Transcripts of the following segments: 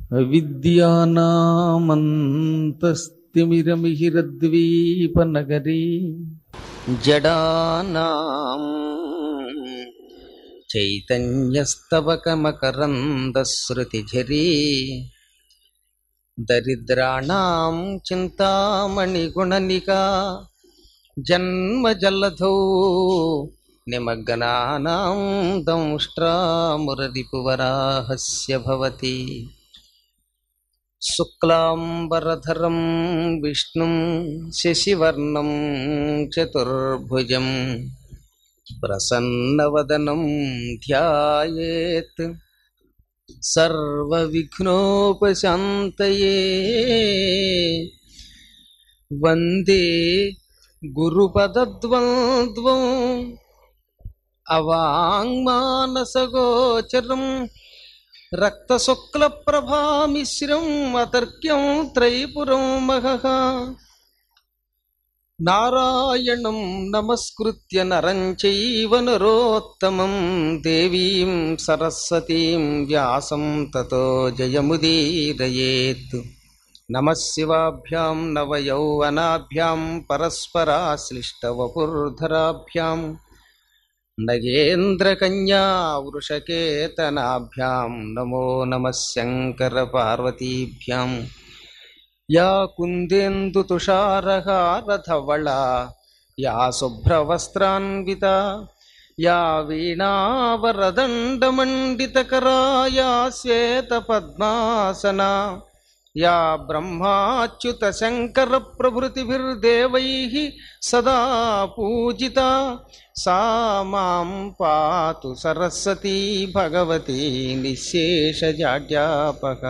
అవిద్యానామంతస్తిమిరమిహిరద్వీపనగరీ జడానాం చైతన్యస్తవకమకరందశ్రుతిఝరీ దరిద్రాణాం చింతామణిగుణనికా జన్మజల్లధౌ నిమగ్నానాం దంష్ట్రామురరిపువరాహస్య భవతి శుక్లాంబరధరం విష్ణుం శశివర్ణం చతుర్భుజం ప్రసన్నవదనం ధ్యాయేత్ సర్వవిఘ్నోపశాంతయే వందే గురుపదద్వంద్వం అవాంగ్మానసగోచరం రక్తశుక్లప్రభామిశ్రం అతర్క్యం త్రైపురం మహః నారాయణం నమస్కృత్య నరం చైవ నరోత్తమం దేవీం సరస్వతీం వ్యాసం తతో జయముదీరయేత్ నమశివాభ్యాం నవయౌవనాభ్యాం పరస్పరాశ్లిష్టవపుర్ధరాభ్యాం నగేంద్రకన్యా వృషకేతనాభ్యాం నమో నమః శంకరపార్వతీభ్యాం యా కుందేందుతుషారహారధవళా యా శుభ్రవస్త్రాన్వితా యా వీణావరదండమండితకరా యా శ్వేతపద్మాసనా యా బ్రహ్మాచ్యుతశంకరప్రభృతిభిర్దేవైः సదా పూజితా సా మాం పాతు సరస్వతీ భగవతి నిశేషజాడ్యాపక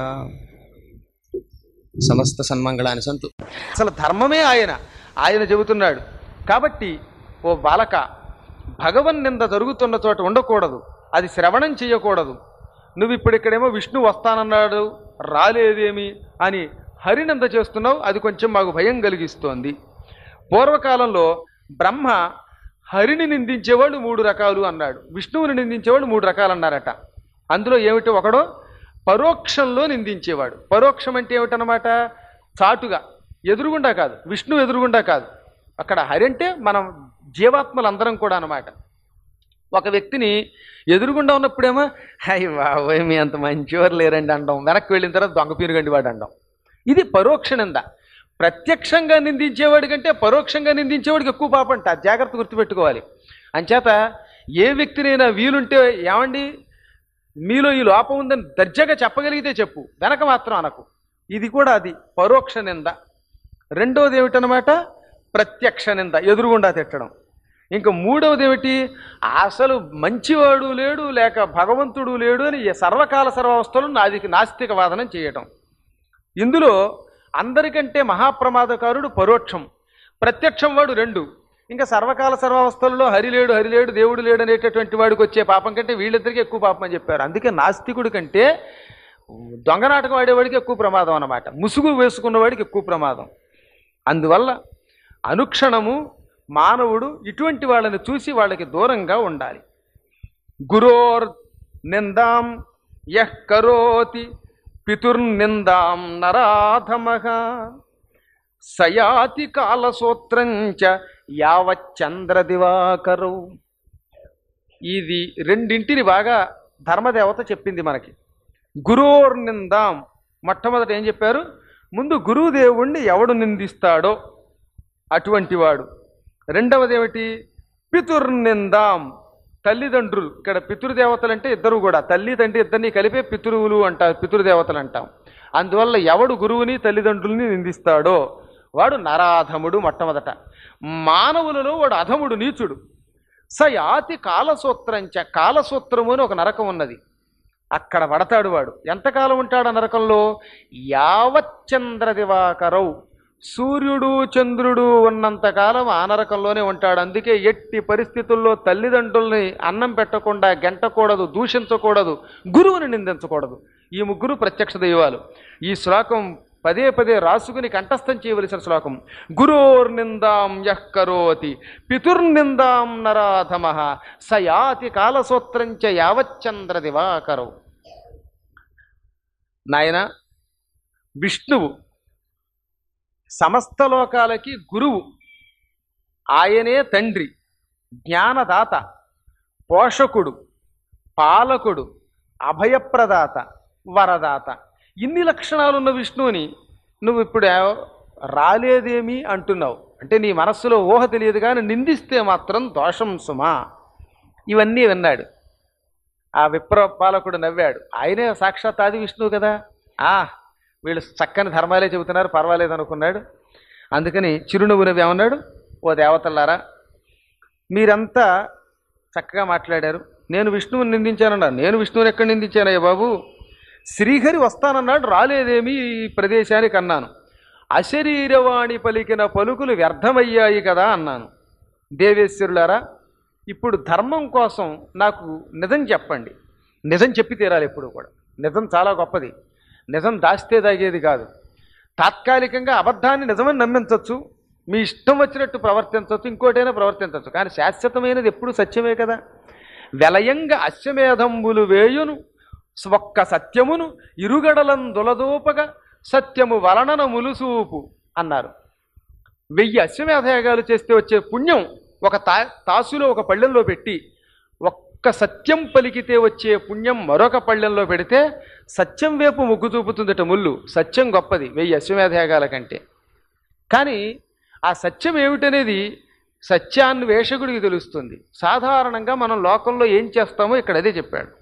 సమస్త సన్మంగళాన్ని సంతు అసలు ధర్మమే ఆయన ఆయన చెబుతున్నాడు కాబట్టి ఓ బాలక భగవన్ నింద జరుగుతున్న చోట ఉండకూడదు అది శ్రవణం చేయకూడదు నువ్వు ఇప్పుడు ఇక్కడేమో విష్ణు వస్తానన్నాడు రాలేదేమి అని హరినింద చేస్తున్నావు అది కొంచెం మాకు భయం కలిగిస్తోంది పూర్వకాలంలో బ్రహ్మ హరిని నిందించేవాళ్ళు మూడు రకాలు అన్నాడు విష్ణువుని నిందించేవాళ్ళు మూడు రకాలు అన్నారట అందులో ఏమిటి ఒకడో పరోక్షంలో నిందించేవాడు పరోక్షం అంటే ఏమిటనమాట చాటుగా ఎదురుగుండా కాదు విష్ణు ఎదురుగుండా కాదు అక్కడ హరి అంటే మనం జీవాత్మలందరం కూడా అన్నమాట ఒక వ్యక్తిని ఎదురుగుండా ఉన్నప్పుడేమో హై బాబోయ్ మీ అంత మంచివారు లేరండి అంటాం వెనక్కి వెళ్ళిన తర్వాత దొంగ పీరుగండి వాడు అంటాం ఇది పరోక్ష నింద ప్రత్యక్షంగా నిందించేవాడి కంటే పరోక్షంగా నిందించేవాడికి ఎక్కువ పాపంట అది జాగ్రత్త గుర్తుపెట్టుకోవాలి అంచేత ఏ వ్యక్తినైనా వీలుంటే ఏమండి మీలో ఈ లోపం ఉందని దర్జాగా చెప్పగలిగితే చెప్పు వెనక మాత్రం అనకు ఇది కూడా అది పరోక్ష నింద రెండవది ఏమిటనమాట ప్రత్యక్ష నింద ఎదురుగుండా తిట్టడం ఇంకా మూడవది ఏమిటి అసలు మంచివాడు లేడు లేక భగవంతుడు లేడు అని ఈ సర్వకాల సర్వావస్థలు నాది నాస్తిక వాదనం చేయటం ఇందులో అందరికంటే మహాప్రమాదకారుడు పరోక్షం ప్రత్యక్షం వాడు రెండు ఇంకా సర్వకాల సర్వావస్థల్లో హరి లేడు హరి లేడు దేవుడు లేడు అనేటటువంటి వాడికి వచ్చే పాపం కంటే వీళ్ళిద్దరికీ ఎక్కువ పాపం అని చెప్పారు అందుకే నాస్తికుడి కంటే దొంగనాటకం ఆడేవాడికి ఎక్కువ ప్రమాదం అన్నమాట ముసుగు వేసుకున్నవాడికి ఎక్కువ ప్రమాదం అందువల్ల అనుక్షణము మానవుడు ఇటువంటి వాళ్ళని చూసి వాళ్ళకి దూరంగా ఉండాలి గురోర్ నిందాం యః కరోతి పితుర్నిందాం నరాధమః సయాతి కాలసూత్రంచ యావచ్చంద్ర దివాకరు ఇది రెండింటిని బాగా ధర్మదేవత చెప్పింది మనకి గురోర్ నిందాం మొట్టమొదట ఏం చెప్పారు ముందు గురువుదేవుణ్ణి ఎవడు నిందిస్తాడో అటువంటి వాడు రెండవది ఏమిటి పితుర్నిందాం తల్లిదండ్రులు ఇక్కడ పితృదేవతలు అంటే ఇద్దరు కూడా తల్లి తండ్రి ఇద్దరిని కలిపే పితృవులు అంటారు పితృదేవతలు అంటాం అందువల్ల ఎవడు గురువుని తల్లిదండ్రుల్ని నిందిస్తాడో వాడు నరాధముడు మొట్టమొదట మానవులలో వాడు అధముడు నీచుడు స యాతి కాలసూత్రంచ కాలసూత్రము అని ఒక నరకం ఉన్నది అక్కడ పడతాడు వాడు ఎంతకాలం ఉంటాడు ఆ నరకంలో యావచ్చంద్ర దివాకరవు సూర్యుడు చంద్రుడు ఉన్నంతకాలం ఆ నరకంలోనే ఉంటాడు అందుకే ఎట్టి పరిస్థితుల్లో తల్లిదండ్రుల్ని అన్నం పెట్టకుండా గెంటకూడదు దూషించకూడదు గురువుని నిందించకూడదు ఈ ముగ్గురు ప్రత్యక్ష దైవాలు ఈ శ్లోకం పదే పదే రాసుకుని కంఠస్థం చేయవలసిన శ్లోకం గురోర్నిందాం యః కరోతి పితుర్నిందాం నరాధమ సయాతి కాలసూత్రంచ యావచ్చంద్ర దివాకరవు నాయన విష్ణువు సమస్త లోకాలకి గురువు ఆయనే తండ్రి జ్ఞానదాత పోషకుడు పాలకుడు అభయప్రదాత వరదాత ఇన్ని లక్షణాలున్న విష్ణువుని నువ్వు ఇప్పుడు ఏ- రాలేదేమి అంటున్నావు అంటే నీ మనస్సులో ఊహ తెలియదు కానీ నిందిస్తే మాత్రం దోషం సుమా ఇవన్నీ విన్నాడు ఆ విప్ర పాలకుడు నవ్వాడు ఆయనే సాక్షాత్ ఆది విష్ణువు కదా ఆ వీళ్ళు చక్కని ధర్మాలే చెబుతున్నారు పర్వాలేదు అనుకున్నాడు అందుకని చిరునవ్వు నవ్వు ఏమన్నాడు ఓ దేవతలారా మీరంతా చక్కగా మాట్లాడారు నేను విష్ణువుని నిందించానన్నారు నేను విష్ణువుని ఎక్కడ నిందించానయ్య బాబు శ్రీహరి వస్తానన్నాడు రాలేదేమి ఈ ప్రదేశానికి అన్నాను అశరీరవాణి పలికిన పలుకులు వ్యర్థమయ్యాయి కదా అన్నాను దేవేశ్వరులారా ఇప్పుడు ధర్మం కోసం నాకు నిజం చెప్పండి నిజం చెప్పి తీరాలి ఎప్పుడు కూడా నిజం చాలా గొప్పది నిజం దాస్తే దాగేది కాదు తాత్కాలికంగా అబద్ధాన్ని నిజమని నమ్మించవచ్చు మీ ఇష్టం వచ్చినట్టు ప్రవర్తించవచ్చు ఇంకోటైనా ప్రవర్తించవచ్చు కానీ శాశ్వతమైనది ఎప్పుడు సత్యమే కదా వెలయంగా అశ్వమేధంబులు వేయును ఒక్క సత్యమును ఇరుగడలం దులదూపగా సత్యము వలనన ములుసూపు అన్నారు వెయ్యి అశ్వమేధయాగాలు చేస్తే వచ్చే పుణ్యం ఒక తా తాసులో ఒక పళ్ళెంలో పెట్టి ఒక్క సత్యం పలికితే వచ్చే పుణ్యం మరొక పళ్ళెంలో పెడితే సత్యం వైపు మొగ్గు చూపుతుందట ముళ్ళు సత్యం గొప్పది వెయ్యి అశ్వమేధయాగాల కంటే కానీ ఆ సత్యం ఏమిటనేది సత్యాన్వేషకుడికి తెలుస్తుంది సాధారణంగా మనం లోకంలో ఏం చేస్తామో ఇక్కడ అదే చెప్పాడు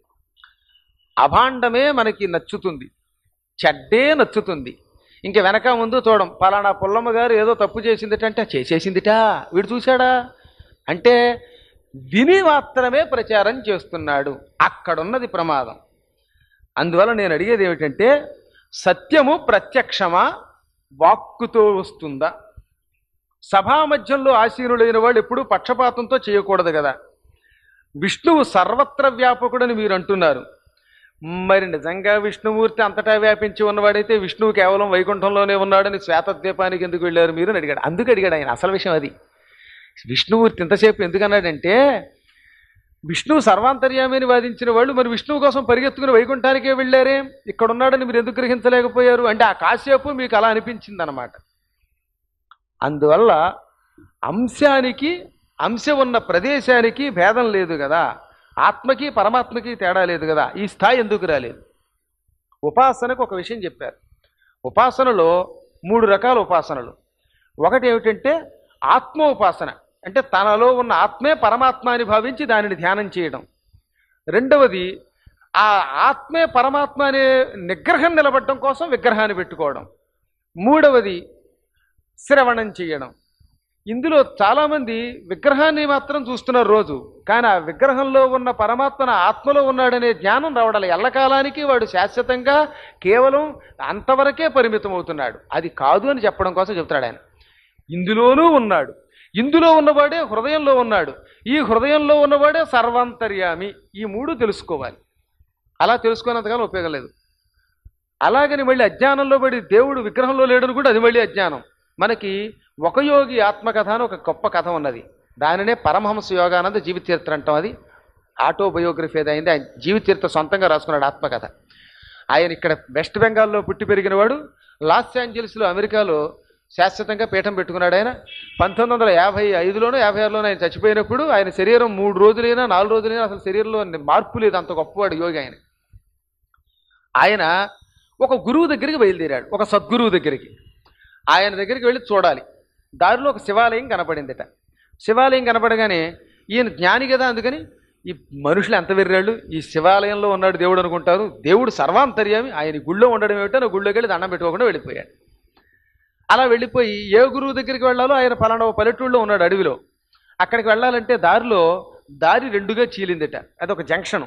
అభాండమే మనకి నచ్చుతుంది చెడ్డే నచ్చుతుంది ఇంక వెనక ముందు చూడం పలానా పుల్లమ్మ గారు ఏదో తప్పు చేసిందిట అంటే చేసేసిందిటా వీడు చూశాడా అంటే విని మాత్రమే ప్రచారం చేస్తున్నాడు అక్కడున్నది ప్రమాదం అందువల్ల నేను అడిగేది ఏమిటంటే సత్యము ప్రత్యక్షమా వాక్కుతో వస్తుందా సభా మధ్యంలో ఆసీనులైన వాళ్ళు ఎప్పుడూ పక్షపాతంతో చేయకూడదు కదా విష్ణువు సర్వత్ర వ్యాపకుడని మీరు అంటున్నారు మరి నిజంగా విష్ణుమూర్తి అంతటా వ్యాపించి ఉన్నవాడైతే విష్ణువు కేవలం వైకుంఠంలోనే ఉన్నాడని శ్వేతద్వీపానికి ఎందుకు వెళ్ళారు మీరు అని అడిగాడు అందుకు అడిగాడు ఆయన అసలు విషయం అది విష్ణుమూర్తి ఇంతసేపు ఎందుకు అన్నాడంటే విష్ణువు సర్వాంతర్యామి అని వాదించిన వాళ్ళు మరి విష్ణువు కోసం పరిగెత్తుకుని వైకుంఠానికే వెళ్ళారే ఇక్కడ ఉన్నాడని మీరు ఎందుకు గ్రహించలేకపోయారు అంటే ఆ కాసేపు మీకు అలా అనిపించింది అనమాట అందువల్ల అంశానికి అంశం ఉన్న ప్రదేశానికి భేదం లేదు కదా ఆత్మకి పరమాత్మకి తేడా లేదు కదా ఈ స్థాయి ఎందుకు రాలేదు ఉపాసనకు ఒక విషయం చెప్పారు ఉపాసనలో మూడు రకాల ఉపాసనలు ఒకటి ఏమిటంటే ఆత్మ ఉపాసన అంటే తనలో ఉన్న ఆత్మే పరమాత్మ అని భావించి దానిని ధ్యానం చేయడం రెండవది ఆ ఆత్మే పరమాత్మ అనే నిగ్రహం నిలబడడం కోసం విగ్రహాన్ని పెట్టుకోవడం మూడవది శ్రవణం చేయడం ఇందులో చాలామంది విగ్రహాన్ని మాత్రం చూస్తున్నారు రోజు కానీ ఆ విగ్రహంలో ఉన్న పరమాత్మన ఆత్మలో ఉన్నాడనే జ్ఞానం రావడాలి ఎల్లకాలానికి వాడు శాశ్వతంగా కేవలం అంతవరకే పరిమితం అవుతున్నాడు అది కాదు అని చెప్పడం కోసం చెప్తాడు ఆయన ఇందులోనూ ఉన్నాడు ఇందులో ఉన్నవాడే హృదయంలో ఉన్నాడు ఈ హృదయంలో ఉన్నవాడే సర్వాంతర్యామి ఈ మూడు తెలుసుకోవాలి అలా తెలుసుకున్నంతకాలం ఉపయోగం లేదు అలాగని మళ్ళీ అజ్ఞానంలో పడి దేవుడు విగ్రహంలో లేడని కూడా అది మళ్ళీ అజ్ఞానం మనకి ఒక యోగి ఆత్మకథ అని ఒక గొప్ప కథ ఉన్నది దానినే పరమహంస యోగానంద జీవిత చరిత్ర అంటాం అది ఆటోబయోగ్రఫీ అది అయింది ఆయన జీవిత చరిత్ర సొంతంగా రాసుకున్నాడు ఆత్మకథ ఆయన ఇక్కడ వెస్ట్ బెంగాల్లో పుట్టి పెరిగిన వాడు లాస్ ఏంజల్స్లో అమెరికాలో శాశ్వతంగా పీఠం పెట్టుకున్నాడు ఆయన పంతొమ్మిది వందల యాభై ఐదులోనో యాభై ఆరులోనో ఆయన చచ్చిపోయినప్పుడు ఆయన శరీరం మూడు రోజులైనా నాలుగు రోజులైనా అసలు శరీరంలో మార్పు లేదు అంత గొప్పవాడు యోగి ఆయన ఆయన ఒక గురువు దగ్గరికి బయలుదేరాడు ఒక సద్గురువు దగ్గరికి ఆయన దగ్గరికి వెళ్ళి చూడాలి దారిలో ఒక శివాలయం కనపడిందిట శివాలయం కనపడగానే ఈయన జ్ఞాని కదా అందుకని ఈ మనుషులు ఎంత వెర్రాళ్ళు ఈ శివాలయంలో ఉన్నాడు దేవుడు అనుకుంటారు దేవుడు సర్వాంతర్యామి ఆయన గుళ్ళో ఉండడం ఏమిటో నా గుళ్ళోకి వెళ్ళి దండం పెట్టుకోకుండా వెళ్ళిపోయాడు అలా వెళ్ళిపోయి ఏ గురువు దగ్గరికి వెళ్ళాలో ఆయన పలానా ఓ పల్లెటూళ్ళలో ఉన్నాడు అడవిలో అక్కడికి వెళ్ళాలంటే దారిలో దారి రెండుగా చీలిందిట అదొక జంక్షను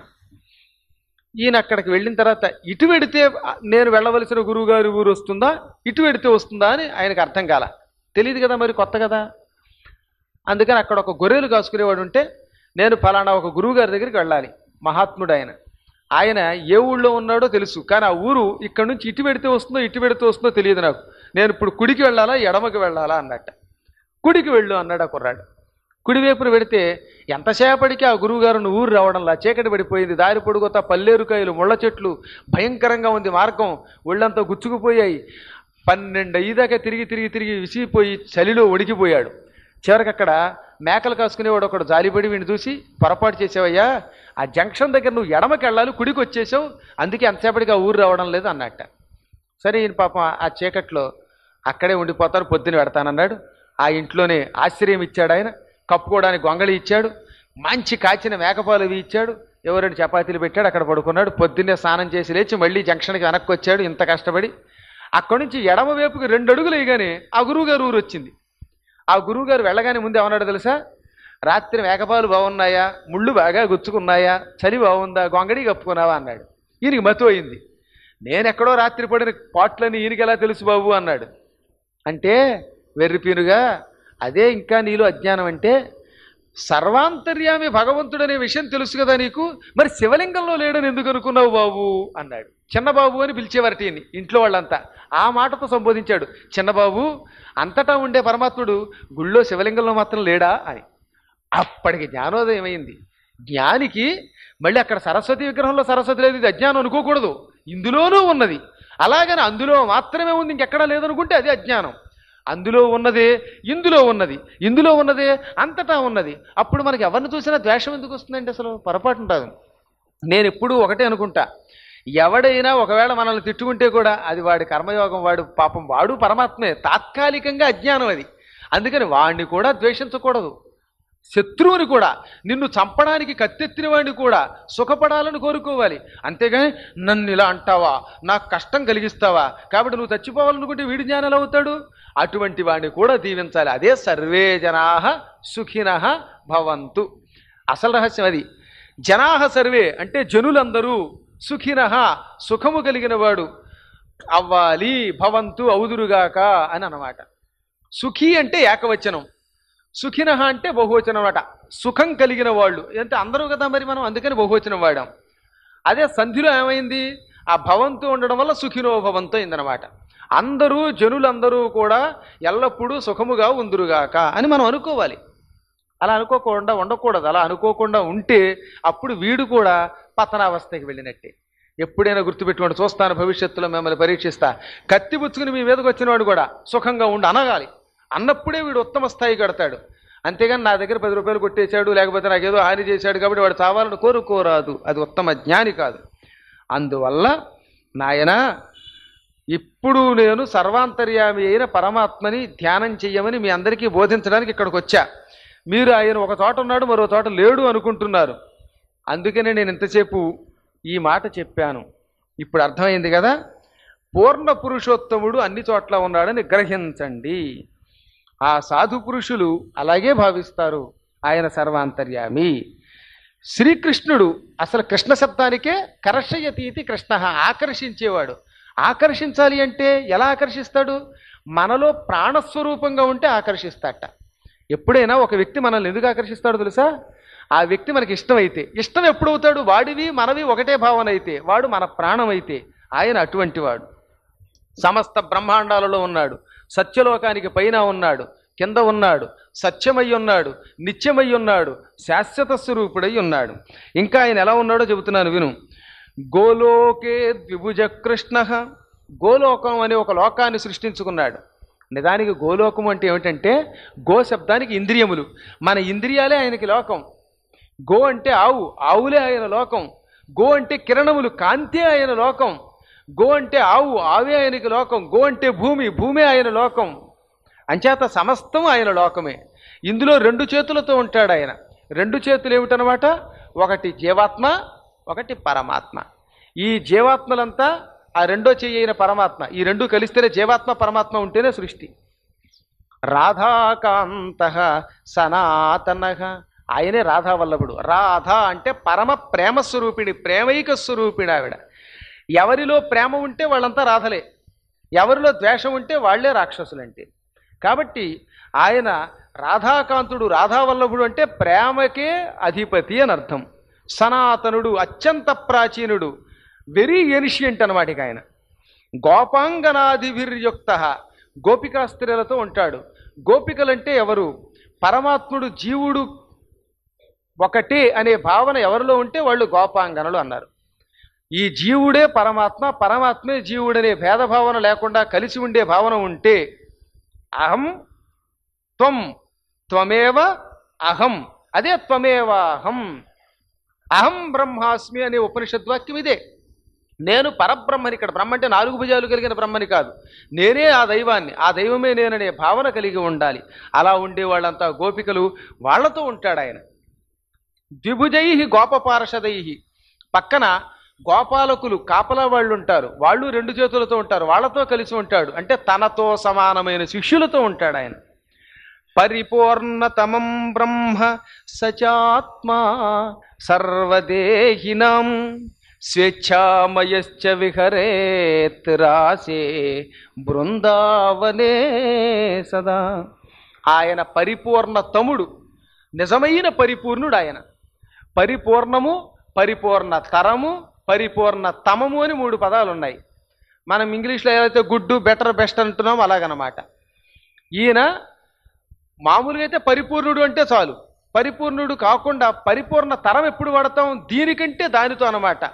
ఈయన అక్కడికి వెళ్ళిన తర్వాత ఇటు వెడితే నేను వెళ్ళవలసిన గురువుగారి ఊరు వస్తుందా ఇటు వెడితే వస్తుందా అని ఆయనకు అర్థం కాల తెలియదు కదా మరి కొత్త కదా అందుకని అక్కడ ఒక గొర్రెలు కాసుకునేవాడు ఉంటే నేను ఫలానా ఒక గురువు గారి దగ్గరికి వెళ్ళాలి మహాత్ముడు ఆయన ఆయన ఏ ఊళ్ళో ఉన్నాడో తెలుసు కానీ ఆ ఊరు ఇక్కడ నుంచి ఇటు పెడితే వస్తుందో ఇటు పెడితే వస్తుందో తెలియదు నాకు నేను ఇప్పుడు కుడికి వెళ్ళాలా ఎడమకి వెళ్ళాలా అన్నట్ట కుడికి వెళ్ళు అన్నాడు ఆ కుర్రాడు కుడివైపున పెడితే ఎంతసేపటికి ఆ గురువుగారు ఊరు రావడంలా చీకటి పడిపోయింది దారి పొడుగుతా పల్లేరుకాయలు ముళ్ళ చెట్లు భయంకరంగా ఉంది మార్గం ఒళ్ళంతా గుచ్చుకుపోయాయి పన్నెండు అయ్యేదాకా తిరిగి తిరిగి తిరిగి విసిగిపోయి చలిలో ఉడికిపోయాడు చివరికి అక్కడ మేకలు కాసుకునేవాడు ఒకడు జాలిపడి వీడిని చూసి పొరపాటు చేసావయ్యా ఆ జంక్షన్ దగ్గర నువ్వు ఎడమకి వెళ్ళాలి కుడికి వచ్చేసావు అందుకే ఎంతసేపటికి ఆ ఊరు రావడం లేదు అన్నట్ట సరే ఈయన పాపం ఆ చీకట్లో అక్కడే ఉండిపోతాను పొద్దున పెడతానన్నాడు ఆ ఇంట్లోనే ఆశ్రయం ఇచ్చాడు ఆయన కప్పుకోవడానికి గొంగళి ఇచ్చాడు మంచి కాచిన మేకపాలు అవి ఇచ్చాడు ఎవరైనా చపాతీలు పెట్టాడు అక్కడ పడుకున్నాడు పొద్దున్నే స్నానం చేసి లేచి మళ్ళీ జంక్షన్కి వెనక్కి వచ్చాడు ఇంత కష్టపడి అక్కడి నుంచి ఎడమ వైపుకి రెండు అడుగులు వేయగానే ఆ గురువుగారు ఊరు వచ్చింది ఆ గురువుగారు వెళ్ళగానే ముందు ఏమన్నాడు తెలుసా రాత్రి మేకపాలు బాగున్నాయా ముళ్ళు బాగా గుచ్చుకున్నాయా చలి బాగుందా గొంగడి కప్పుకున్నావా అన్నాడు ఈయనకి మతు అయింది నేనెక్కడో రాత్రి పడిన పాటలని ఈయనకి ఎలా తెలుసు బాబు అన్నాడు అంటే వెర్రిపీనుగా అదే ఇంకా నీలో అజ్ఞానం అంటే సర్వాంతర్యామి భగవంతుడనే విషయం తెలుసు కదా నీకు మరి శివలింగంలో లేడని ఎందుకు అనుకున్నావు బాబు అన్నాడు చిన్నబాబు అని పిలిచేవారట ఈయన్ని, ఇంట్లో వాళ్ళంతా ఆ మాటతో సంబోధించాడు చిన్నబాబు అంతటా ఉండే పరమాత్ముడు గుళ్ళో శివలింగంలో మాత్రం లేడా అని అప్పటికి జ్ఞానోదయం అయింది జ్ఞానికి మళ్ళీ అక్కడ సరస్వతి విగ్రహంలో సరస్వతి లేదు ఇది అజ్ఞానం అనుకోకూడదు ఇందులోనూ ఉన్నది అలాగని అందులో మాత్రమే ఉంది ఇంకెక్కడా లేదనుకుంటే అది అజ్ఞానం అందులో ఉన్నదే ఇందులో ఉన్నది ఇందులో ఉన్నదే అంతటా ఉన్నది అప్పుడు మనకి ఎవరిని చూసినా ద్వేషం ఎందుకు వస్తుందండి అసలు పొరపాటు ఉంటుంది నేను ఎప్పుడూ ఒకటే అనుకుంటా ఎవడైనా ఒకవేళ మనల్ని తిట్టుకుంటే కూడా అది వాడి కర్మయోగం వాడు పాపం వాడు పరమాత్మే తాత్కాలికంగా అజ్ఞానం అది అందుకని వాడిని కూడా ద్వేషించకూడదు శత్రువుని కూడా నిన్ను చంపడానికి కత్తెత్తిన వాడిని కూడా సుఖపడాలని కోరుకోవాలి అంతేగాని నన్ను ఇలా అంటావా నాకు కష్టం కలిగిస్తావా కాబట్టి నువ్వు చచ్చిపోవాలనుకుంటే వీడి జ్ఞానం ఎలా అవుతాడు అటువంటి వాడిని కూడా దీవించాలి అదే సర్వే జనా సుఖిన భవంతు అసలు రహస్యం అది జనాహ సర్వే అంటే జనులందరూ సుఖిన సుఖము కలిగిన వాడు అవ్వాలి భవంతు అవుదురుగాక అని అన్నమాట సుఖీ అంటే ఏకవచనం సుఖిన అంటే బహువచనం అన్నమాట సుఖం కలిగిన వాళ్ళు అంటే అందరూ కదా మరి మనం అందుకని బహువచనం వాడాం అదే సంధిలో ఏమైంది ఆ భవంతు ఉండడం వల్ల సుఖినో భవంతో అయిందనమాట అందరూ జనులందరూ కూడా ఎల్లప్పుడూ సుఖముగా ఉందురుగాక అని మనం అనుకోవాలి అలా అనుకోకుండా ఉండకూడదు అలా అనుకోకుండా ఉంటే అప్పుడు వీడు కూడా పతనావస్థకి వెళ్ళినట్టే ఎప్పుడైనా గుర్తుపెట్టుకోండి చూస్తాను భవిష్యత్తులో మిమ్మల్ని పరీక్షిస్తా కత్తి పుచ్చుకుని మీ మీదకి వచ్చినవాడు కూడా సుఖంగా ఉండి అనగాలి అన్నప్పుడే వీడు ఉత్తమ స్థాయి కడతాడు అంతేగాని నా దగ్గర పది రూపాయలు కొట్టేశాడు లేకపోతే నాకేదో హాని చేశాడు కాబట్టి వాడు చావాలని కోరుకోరాదు అది ఉత్తమ జ్ఞాని కాదు అందువల్ల నాయనా ఇప్పుడు నేను సర్వాంతర్యామి అయిన పరమాత్మని ధ్యానం చెయ్యమని మీ అందరికీ బోధించడానికి ఇక్కడికి వచ్చా మీరు ఆయన ఒక చోట ఉన్నాడు మరో చోట లేడు అనుకుంటున్నారు అందుకనే నేను ఇంతసేపు ఈ మాట చెప్పాను ఇప్పుడు అర్థమైంది కదా పూర్ణ పురుషోత్తముడు అన్ని చోట్ల ఉన్నాడని గ్రహించండి ఆ సాధు పురుషులు అలాగే భావిస్తారు ఆయన సర్వాంతర్యామి శ్రీకృష్ణుడు అసలు కృష్ణ శబ్దానికే కర్షయతీతి కృష్ణ ఆకర్షించేవాడు ఆకర్షించాలి అంటే ఎలా ఆకర్షిస్తాడు మనలో ప్రాణస్వరూపంగా ఉంటే ఆకర్షిస్తాట ఎప్పుడైనా ఒక వ్యక్తి మనల్ని ఎందుకు ఆకర్షిస్తాడో తెలుసా ఆ వ్యక్తి మనకి ఇష్టమైతే ఇష్టం ఎప్పుడవుతాడు వాడివి మనవి ఒకటే భావన అయితే వాడు మన ప్రాణం అయితే ఆయన అటువంటి వాడు సమస్త బ్రహ్మాండాలలో ఉన్నాడు సత్యలోకానికి పైన ఉన్నాడు కింద ఉన్నాడు సత్యమై ఉన్నాడు నిత్యమై ఉన్నాడు శాశ్వత స్వరూపుడై ఉన్నాడు ఇంకా ఆయన ఎలా ఉన్నాడో చెబుతున్నాను విను గోలోకే ద్విభుజ కృష్ణ గోలోకం అనే ఒక లోకాన్ని సృష్టించుకున్నాడు నిజానికి గోలోకం అంటే ఏమిటంటే గో శబ్దానికి ఇంద్రియములు మన ఇంద్రియాలే ఆయనకి లోకం గో అంటే ఆవు ఆవులే ఆయన లోకం గో అంటే కిరణములు కాంతే ఆయన లోకం గో అంటే ఆవు ఆవే ఆయనకి లోకం గో అంటే భూమి భూమే ఆయన లోకం అంచేత సమస్తం ఆయన లోకమే ఇందులో రెండు చేతులతో ఉంటాడు ఆయన రెండు చేతులు ఏమిటనమాట ఒకటి జీవాత్మ ఒకటి పరమాత్మ ఈ జీవాత్మలంతా ఆ రెండో చెయ్యి అయిన పరమాత్మ ఈ రెండు కలిస్తేనే జీవాత్మ పరమాత్మ ఉంటేనే సృష్టి రాధాకాంత సనాతన ఆయనే రాధావల్లభుడు రాధ అంటే పరమ ప్రేమ స్వరూపిణి ప్రేమైక స్వరూపిణి ఆవిడ ఎవరిలో ప్రేమ ఉంటే వాళ్ళంతా రాధలే ఎవరిలో ద్వేషం ఉంటే వాళ్లే రాక్షసులంటే కాబట్టి ఆయన రాధాకాంతుడు రాధావల్లభుడు అంటే ప్రేమకే అధిపతి అని అర్థం సనాతనుడు అత్యంత ప్రాచీనుడు వెరీ ఎనిషియంట్ అనమాట ఇక ఆయన గోపాంగనాదిభిర్యుక్త గోపికా స్త్రీలతో ఉంటాడు గోపికలంటే ఎవరు పరమాత్ముడు జీవుడు ఒకటే అనే భావన ఎవరిలో ఉంటే వాళ్ళు గోపాంగనలు అన్నారు ఈ జీవుడే పరమాత్మ పరమాత్మే జీవుడనే భేదభావన లేకుండా కలిసి ఉండే భావన ఉంటే అహం త్వం త్వమేవ అహం అదే త్వమేవ అహం అహం బ్రహ్మాస్మి అనే ఉపనిషద్వాక్యం ఇదే నేను పరబ్రహ్మని ఇక్కడ బ్రహ్మ అంటే నాలుగు భుజాలు కలిగిన బ్రహ్మని కాదు నేనే ఆ దైవాన్ని ఆ దైవమే నేననే భావన కలిగి ఉండాలి అలా ఉండే వాళ్ళంతా గోపికలు వాళ్ళతో ఉంటాడు ఆయన ద్విభుజై గోపపార్షదై పక్కన గోపాలకులు కాపలా వాళ్ళు ఉంటారు వాళ్ళు రెండు చేతులతో ఉంటారు వాళ్ళతో కలిసి ఉంటాడు అంటే తనతో సమానమైన శిష్యులతో ఉంటాడు ఆయన పరిపూర్ణతమం బ్రహ్మ సచాత్మా సర్వదేహినాం స్వేచ్ఛామయశ్చ విహరేత్ రాసే బృందావనే సదా ఆయన పరిపూర్ణ తముడు నిజమైన పరిపూర్ణుడు ఆయన పరిపూర్ణము పరిపూర్ణ తరము పరిపూర్ణ తమము అని మూడు పదాలు ఉన్నాయి మనం ఇంగ్లీష్లో ఏదైతే గుడ్డు బెటర్ బెస్ట్ అంటున్నామో అలాగనమాట ఈయన మామూలుగా అయితే పరిపూర్ణుడు అంటే చాలు పరిపూర్ణుడు కాకుండా పరిపూర్ణ తరం ఎప్పుడు వాడతాం దీనికంటే దానితో అన్నమాట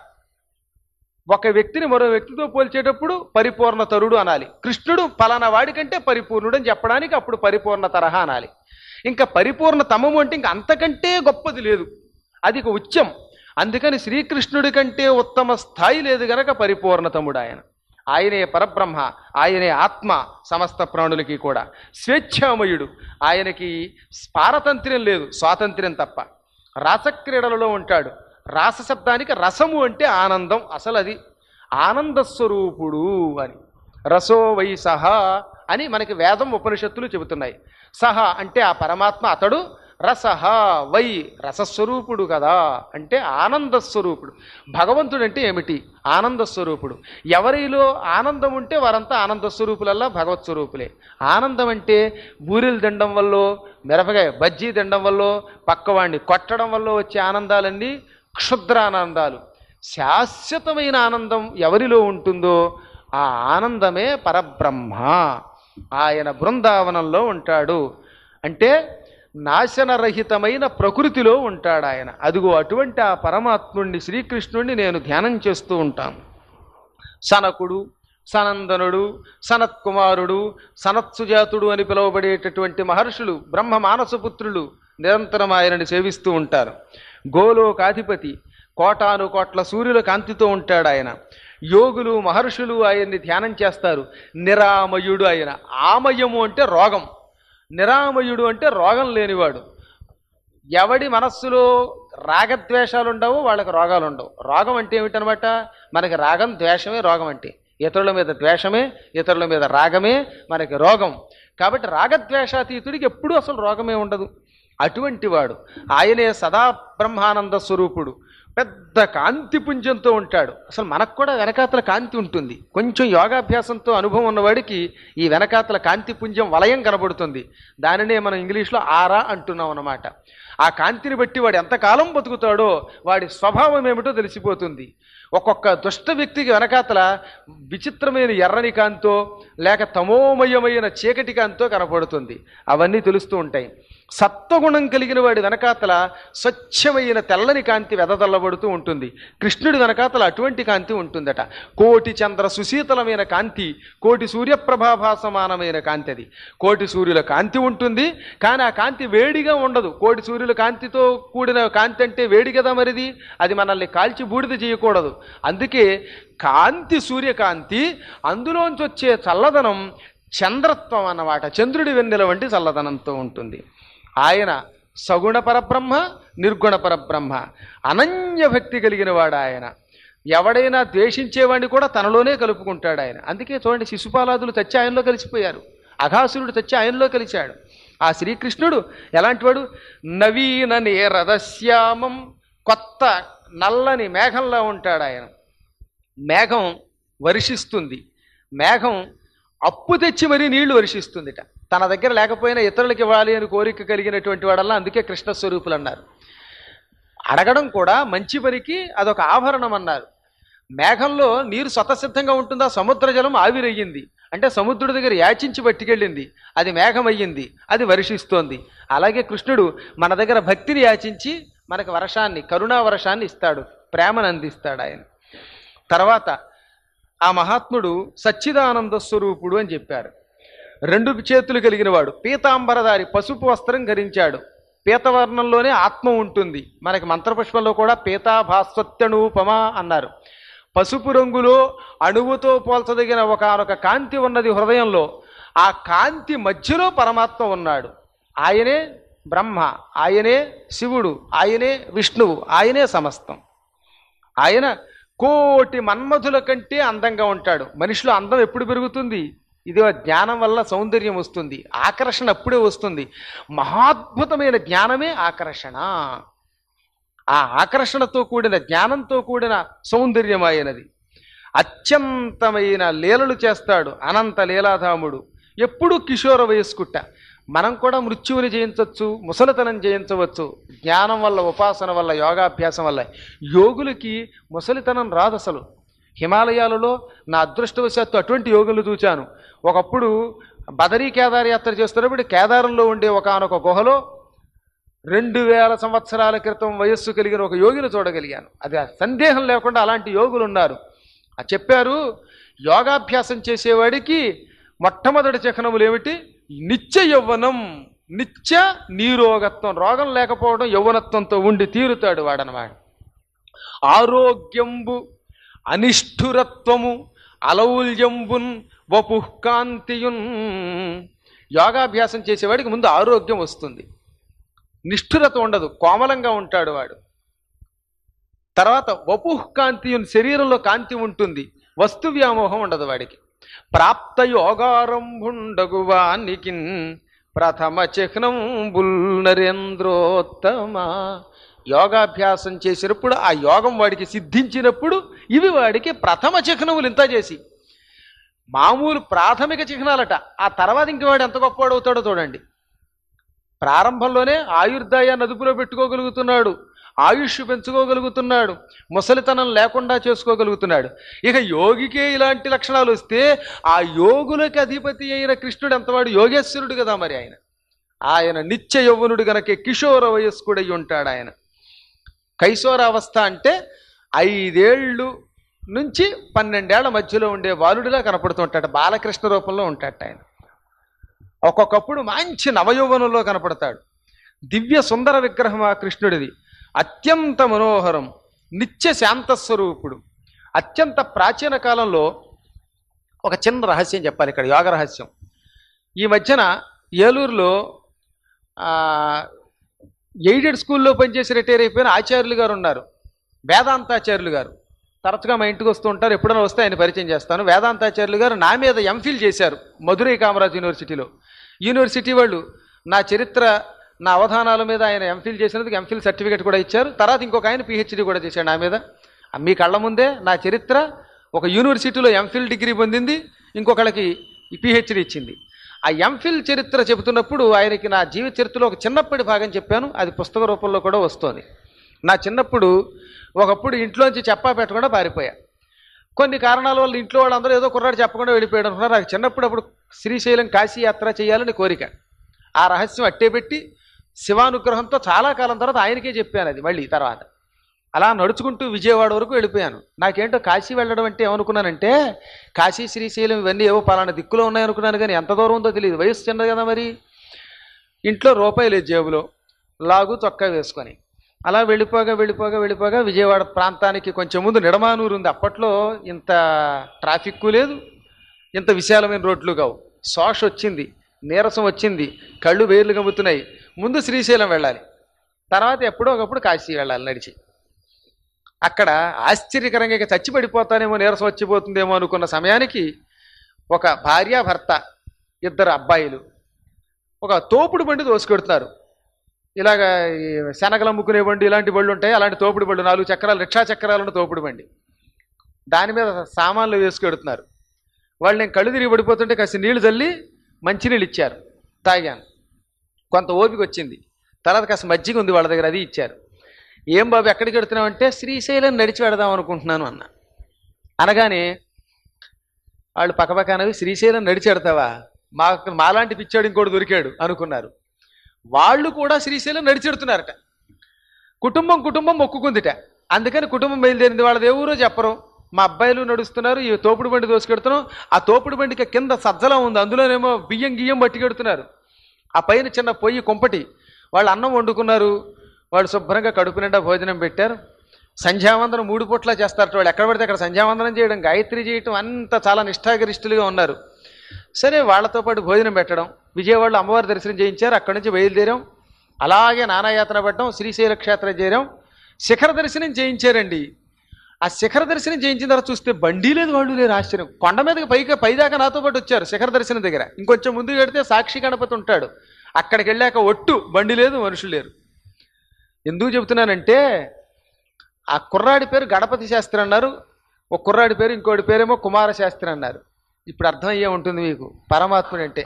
ఒక వ్యక్తిని మరో వ్యక్తితో పోల్చేటప్పుడు పరిపూర్ణ తరుడు అనాలి కృష్ణుడు ఫలానా వాడికంటే పరిపూర్ణుడు అని చెప్పడానికి అప్పుడు పరిపూర్ణ తరహా అనాలి ఇంకా పరిపూర్ణ తమము అంటే ఇంకా అంతకంటే గొప్పది లేదు అది ఇక ఉచ్చం అందుకని శ్రీకృష్ణుడి కంటే ఉత్తమ స్థాయి లేదు గనక పరిపూర్ణతముడు ఆయన ఆయనే పరబ్రహ్మ ఆయనే ఆత్మ సమస్త ప్రాణులకి కూడా స్వేచ్ఛామయుడు ఆయనకి పారతంత్ర్యం లేదు స్వాతంత్ర్యం తప్ప రాసక్రీడలలో ఉంటాడు రాస శబ్దానికి రసము అంటే ఆనందం అసలు అది ఆనంద స్వరూపుడు అని రసో వై సహ అని మనకి వేదం ఉపనిషత్తులు చెబుతున్నాయి సహ అంటే ఆ పరమాత్మ అతడు రసహ వై రసస్వరూపుడు కదా అంటే ఆనంద స్వరూపుడు భగవంతుడు అంటే ఏమిటి ఆనంద స్వరూపుడు ఎవరిలో ఆనందం ఉంటే వారంతా ఆనంద స్వరూపులల్లా భగవత్ స్వరూపులే ఆనందం అంటే బూరెలు తినడం వల్ల మిరపకాయ బజ్జీ తినడం వల్ల పక్కవాడిని కొట్టడం వల్ల వచ్చే ఆనందాలన్నీ క్షుద్రానందాలు శాశ్వతమైన ఆనందం ఎవరిలో ఉంటుందో ఆ ఆనందమే పరబ్రహ్మ ఆయన బృందావనంలో ఉంటాడు అంటే నాశనరహితమైన ప్రకృతిలో ఉంటాడు ఆయన అదిగో అటువంటి ఆ పరమాత్ముణ్ణి శ్రీకృష్ణుణ్ణి నేను ధ్యానం చేస్తూ ఉంటాను సనకుడు సనందనుడు సనత్కుమారుడు సనత్సుజాతుడు అని పిలువబడేటటువంటి మహర్షులు బ్రహ్మ మానసపుత్రులు నిరంతరం ఆయనని సేవిస్తూ ఉంటారు గోలోకాధిపతి కోటాను కోట్ల సూర్యుల కాంతితో ఉంటాడు ఆయన యోగులు మహర్షులు ఆయన్ని ధ్యానం చేస్తారు నిరామయుడు ఆయన ఆమయము అంటే రోగం నిరామయుడు అంటే రోగం లేనివాడు ఎవడి మనస్సులో రాగద్వేషాలు ఉండవు వాళ్ళకి రోగాలు ఉండవు రోగం అంటే ఏమిటనమాట మనకి రాగం ద్వేషమే రోగం అంటే ఇతరుల మీద ద్వేషమే ఇతరుల మీద రాగమే మనకి రోగం కాబట్టి రాగద్వేషాతీతుడికి ఎప్పుడూ అసలు రోగమే ఉండదు అటువంటి వాడు ఆయనే సదా బ్రహ్మానంద స్వరూపుడు పెద్ద కాంతి పుంజంతో ఉంటాడు అసలు మనకు కూడా వెనకాతల కాంతి ఉంటుంది కొంచెం యోగాభ్యాసంతో అనుభవం ఉన్నవాడికి ఈ వెనకాతల కాంతి పుంజం వలయం కనబడుతుంది దానినే మనం ఇంగ్లీష్లో ఆరా అంటున్నాం అన్నమాట ఆ కాంతిని బట్టి వాడు ఎంతకాలం బతుకుతాడో వాడి స్వభావం ఏమిటో తెలిసిపోతుంది ఒక్కొక్క దుష్ట వ్యక్తికి వెనకాతల విచిత్రమైన ఎర్రని కాంతో లేక తమోమయమైన చీకటి కాంతో కనపడుతుంది అవన్నీ తెలుస్తూ ఉంటాయి సత్వగుణం కలిగిన వాడి వెనకాతల స్వచ్ఛమైన తెల్లని కాంతి వెదజల్లబడుతూ ఉంటుంది కృష్ణుడి వెనకాతల అటువంటి కాంతి ఉంటుందట కోటి చంద్ర సుశీతలమైన కాంతి కోటి సూర్యప్రభాభాసమానమైన కాంతి అది కోటి సూర్యుల కాంతి ఉంటుంది కానీ ఆ కాంతి వేడిగా ఉండదు కోటి సూర్యుల కాంతితో కూడిన కాంతి అంటే వేడి కదా మరిది అది మనల్ని కాల్చి బూడిద చేయకూడదు అందుకే కాంతి సూర్యకాంతి అందులోంచి వచ్చే చల్లదనం చంద్రత్వం అన్నమాట చంద్రుడి వెన్నెల వంటి చల్లదనంతో ఉంటుంది ఆయన సగుణ పరబ్రహ్మ నిర్గుణ పరబ్రహ్మ అనన్య భక్తి కలిగిన వాడు ఆయన ఎవడైనా ద్వేషించేవాడిని కూడా తనలోనే కలుపుకుంటాడు ఆయన అందుకే చూడండి శిశుపాలాదులు చచ్చి ఆయనలో కలిసిపోయారు అఘాసురుడు చచ్చి ఆయనలో కలిశాడు ఆ శ్రీకృష్ణుడు ఎలాంటివాడు నవీన నేరదశ్యామం కొత్త నల్లని మేఘంలా ఉంటాడు ఆయన మేఘం వర్షిస్తుంది మేఘం అప్పు తెచ్చి మరీ నీళ్లు వర్షిస్తుందిట తన దగ్గర లేకపోయినా ఇతరులకు ఇవ్వాలి అని కోరిక కలిగినటువంటి వాడల్లా అందుకే కృష్ణ స్వరూపులు అన్నారు అడగడం కూడా మంచి పనికి అదొక ఆభరణం అన్నారు మేఘంలో నీరు స్వతసిద్ధంగా ఉంటుందా సముద్ర జలం ఆవిరయ్యింది అంటే సముద్రుడి దగ్గర యాచించి పట్టుకెళ్ళింది అది మేఘం అయ్యింది అది వర్షిస్తోంది అలాగే కృష్ణుడు మన దగ్గర భక్తిని యాచించి మనకు వర్షాన్ని కరుణా వర్షాన్ని ఇస్తాడు ప్రేమను అందిస్తాడు ఆయన తర్వాత ఆ మహాత్ముడు సచ్చిదానంద స్వరూపుడు అని చెప్పారు రెండు చేతులు కలిగిన వాడు పీతాంబరదారి పసుపు వస్త్రం ధరించాడు పీతవర్ణంలోనే ఆత్మ ఉంటుంది మనకి మంత్రపుష్పంలో కూడా పీతాభాస్వత్యనూపమ అన్నారు పసుపు రంగులో అణువుతో పోల్చదగిన ఒకనొక కాంతి ఉన్నది హృదయంలో ఆ కాంతి మధ్యలో పరమాత్మ ఉన్నాడు ఆయనే బ్రహ్మ ఆయనే శివుడు ఆయనే విష్ణువు ఆయనే సమస్తం ఆయన కోటి మన్మధుల కంటే అందంగా ఉంటాడు మనిషిలో అందం ఎప్పుడు పెరుగుతుంది ఇది జ్ఞానం వల్ల సౌందర్యం వస్తుంది ఆకర్షణ అప్పుడే వస్తుంది మహాద్భుతమైన జ్ఞానమే ఆకర్షణ ఆ ఆకర్షణతో కూడిన జ్ఞానంతో కూడిన సౌందర్యం ఆయనది అత్యంతమైన లీలలు చేస్తాడు అనంత లీలాధాముడు ఎప్పుడూ కిషోర వయస్కుట్ట మనం కూడా మృత్యువుని జయించవచ్చు ముసలితనం జయించవచ్చు జ్ఞానం వల్ల ఉపాసన వల్ల యోగాభ్యాసం వల్ల యోగులకి ముసలితనం రాదు అసలు హిమాలయాలలో నా అదృష్టవశాత్తు అటువంటి యోగులు చూచాను ఒకప్పుడు బదరీ కేదార యాత్ర చేస్తున్నప్పుడు కేదారంలో ఉండే ఒకనొక గుహలో రెండు వేల సంవత్సరాల క్రితం వయస్సు కలిగిన ఒక యోగిని చూడగలిగాను అది ఆ సందేహం లేకుండా అలాంటి యోగులు ఉన్నారు ఆ చెప్పారు యోగాభ్యాసం చేసేవాడికి మొట్టమొదటి చిహ్నములు ఏమిటి నిత్య యవ్వనం నిత్య నీరోగత్వం రోగం లేకపోవడం యవ్వనత్వంతో ఉండి తీరుతాడు వాడనమాట ఆరోగ్యంబు అనిష్ఠురత్వము అలౌల్యంబున్ వపుఃకాంతియున్ యోగాభ్యాసం చేసేవాడికి ముందు ఆరోగ్యం వస్తుంది నిష్ఠురత ఉండదు కోమలంగా ఉంటాడు వాడు తర్వాత వపుః కాంతియున్ శరీరంలో కాంతి ఉంటుంది వస్తు వ్యామోహం ఉండదు వాడికి ప్రాప్త యోగారంభుండగు వానికి ప్రథమ చిహ్నం నరేంద్రోత్తమ యోగాభ్యాసం చేసినప్పుడు ఆ యోగం వాడికి సిద్ధించినప్పుడు ఇవి వాడికి ప్రథమ చిహ్నములు ఇంత చేసి మామూలు ప్రాథమిక చిహ్నాలట ఆ తర్వాత ఇంక వాడు ఎంత గొప్పవాడు అవుతాడో చూడండి ప్రారంభంలోనే ఆయుర్దాయాన్ని అదుపులో పెట్టుకోగలుగుతున్నాడు ఆయుష్ పెంచుకోగలుగుతున్నాడు ముసలితనం లేకుండా చేసుకోగలుగుతున్నాడు ఇక యోగికే ఇలాంటి లక్షణాలు వస్తే ఆ యోగులకి అధిపతి అయిన కృష్ణుడు ఎంతవాడు యోగేశ్వరుడు కదా మరి ఆయన ఆయన నిత్య యౌవనుడు గనక కిషోర వయస్కుడై ఉంటాడు ఆయన కైశోరావస్థ అంటే ఐదేళ్ళు నుంచి పన్నెండేళ్ల మధ్యలో ఉండే బాలుడిలా కనపడుతుంటాడు బాలకృష్ణ రూపంలో ఉంటాడు ఆయన ఒక్కొక్కప్పుడు మంచి నవయౌవనంలో కనపడతాడు దివ్య సుందర విగ్రహం ఆ కృష్ణుడిది అత్యంత మనోహరం నిత్య శాంతస్వరూపుడు అత్యంత ప్రాచీన కాలంలో ఒక చిన్న రహస్యం చెప్పాలి ఇక్కడ యోగ రహస్యం ఈ మధ్యన ఏలూరులో ఆ, ఎయిడెడ్ స్కూల్లో పనిచేసి రిటైర్ అయిపోయిన ఆచార్యులు గారు ఉన్నారు వేదాంతాచార్యులు గారు తరచుగా మా ఇంటికి వస్తూ ఉంటారు ఎప్పుడైనా వస్తే ఆయన పరిచయం చేస్తాను వేదాంతాచార్యులు గారు నా మీద ఎంఫిల్ చేశారు మధురై కామరాజ్ యూనివర్సిటీలో యూనివర్సిటీ వాళ్ళు నా చరిత్ర నా అవధానాల మీద ఆయన ఎంఫిల్ చేసినందుకు ఎంఫిల్ సర్టిఫికేట్ కూడా ఇచ్చారు తర్వాత ఇంకొక ఆయన పిహెచ్డి కూడా చేశాడు నా మీద మీ కళ్ళ ముందే నా చరిత్ర ఒక యూనివర్సిటీలో ఎంఫిల్ డిగ్రీ పొందింది ఇంకొకళ్ళకి పిహెచ్డి ఇచ్చింది ఆ ఎంఫిల్ చరిత్ర చెబుతున్నప్పుడు ఆయనకి నా జీవిత చరిత్రలో ఒక చిన్నప్పటి భాగం చెప్పాను అది పుస్తక రూపంలో కూడా వస్తుంది నా చిన్నప్పుడు ఒకప్పుడు ఇంట్లోంచి చెప్పా పెట్టకుండా పారిపోయా కొన్ని కారణాల వల్ల ఇంట్లో వాళ్ళందరూ ఏదో కుర్రాడు చెప్పకుండా వెళ్ళిపోయాడు అనుకున్నారు నాకు చిన్నప్పుడు అప్పుడు శ్రీశైలం కాశీ యాత్ర చేయాలని కోరిక ఆ రహస్యం అట్టే పెట్టి శివానుగ్రహంతో చాలా కాలం తర్వాత ఆయనకే చెప్పాను అది మళ్ళీ తర్వాత అలా నడుచుకుంటూ విజయవాడ వరకు వెళ్ళిపోయాను నాకేంటో కాశీ వెళ్ళడం అంటే ఏమనుకున్నానంటే కాశీ శ్రీశైలం ఇవన్నీ ఏవో పలానా దిక్కులో ఉన్నాయనుకున్నాను కానీ ఎంత దూరం ఉందో తెలియదు వయసు చిన్నది కదా మరి ఇంట్లో రూపాయి లేదు జేబులో లాగు చొక్కా వేసుకొని అలా వెళ్ళిపోగా వెళ్ళిపోగా వెళ్ళిపోగా విజయవాడ ప్రాంతానికి కొంచెం ముందు నిడమానూరు ఉంది అప్పట్లో ఇంత ట్రాఫిక్ లేదు ఇంత విశాలమైన రోడ్లు కావు శోష వచ్చింది నీరసం వచ్చింది కళ్ళు వేర్లు గమ్ముతున్నాయి ముందు శ్రీశైలం వెళ్ళాలి తర్వాత ఎప్పుడో ఒకప్పుడు కాశీ వెళ్ళాలి నడిచి అక్కడ ఆశ్చర్యకరంగా ఇక చచ్చి పడిపోతానేమో నీరసం వచ్చిపోతుందేమో అనుకున్న సమయానికి ఒక భార్య భర్త ఇద్దరు అబ్బాయిలు ఒక తోపుడు బండి దోసుకెడుతున్నారు ఇలాగ ఈ శనగలు అమ్ముకునే బండి ఇలాంటి బళ్ళు ఉంటాయి అలాంటి తోపుడు బళ్ళు నాలుగు చక్రాలు రిక్షా చక్రాలు ఉన్న తోపుడు బండి దాని మీద సామాన్లు వేసుకెడుతున్నారు వాళ్ళు నేను కళ్ళు తిరిగి పడిపోతుంటే కాస్త నీళ్లు చల్లి మంచినీళ్ళు ఇచ్చారు తాగాను కొంత ఓపిక వచ్చింది తర్వాత కాస్త మజ్జిగ ఉంది వాళ్ళ దగ్గర అది ఇచ్చారు ఏం బాబు ఎక్కడికి వెడుతున్నావు అంటే శ్రీశైలం నడిచి వెడదాం అనుకుంటున్నాను అన్న అనగానే వాళ్ళు పక్కపక్కనవి శ్రీశైలం నడిచెడతావా మాకు మాలాంటి పిచ్చాడు ఇంకోటి దొరికాడు అనుకున్నారు వాళ్ళు కూడా శ్రీశైలం నడిచెడుతున్నారట కుటుంబం కుటుంబం మొక్కుకుందిట అందుకని కుటుంబం బయలుదేరింది వాళ్ళది ఏ ఊరో చెప్పరు మా అబ్బాయిలు నడుస్తున్నారు ఈ తోపుడు బండి దోసుకెడుతున్నాం ఆ తోపుడు బండికి కింద సజ్జలా ఉంది అందులోనేమో బియ్యం గియ్యం పట్టుకెడుతున్నారు ఆ పైన చిన్న పొయ్యి కుంపటి వాళ్ళు అన్నం వండుకున్నారు వాళ్ళు శుభ్రంగా కడుపు నిండా భోజనం పెట్టారు సంధ్యావందనం మూడు పూట్ల చేస్తారు వాళ్ళు ఎక్కడ పడితే అక్కడ సంధ్యావందనం చేయడం గాయత్రి చేయటం అంతా చాలా నిష్ఠాగరిష్ఠులుగా ఉన్నారు సరే వాళ్ళతో పాటు భోజనం పెట్టడం విజయవాడలో అమ్మవారి దర్శనం చేయించారు అక్కడి నుంచి బయలుదేరాం అలాగే నానాయాత్ర పడ్డం శ్రీశైల క్షేత్రం చేరాం శిఖర దర్శనం చేయించారండి ఆ శిఖర దర్శనం చేయించిన తర్వాత చూస్తే బండి లేదు వాళ్ళు లేరు ఆశ్చర్యం కొండ మీదకి పైకి పైదాకా నాతో పాటు వచ్చారు శిఖర దర్శనం దగ్గర ఇంకొంచెం ముందుకు వెడితే సాక్షి గణపతి ఉంటాడు అక్కడికి వెళ్ళాక ఒట్టు బండి లేదు మనుషులు లేరు ఎందుకు చెబుతున్నానంటే ఆ కుర్రాడి పేరు గణపతి శాస్త్రి అన్నారు ఒక కుర్రాడి పేరు ఇంకోటి పేరేమో కుమార శాస్త్రి అన్నారు ఇప్పుడు అర్థమయ్యే ఉంటుంది మీకు పరమాత్ముడు అంటే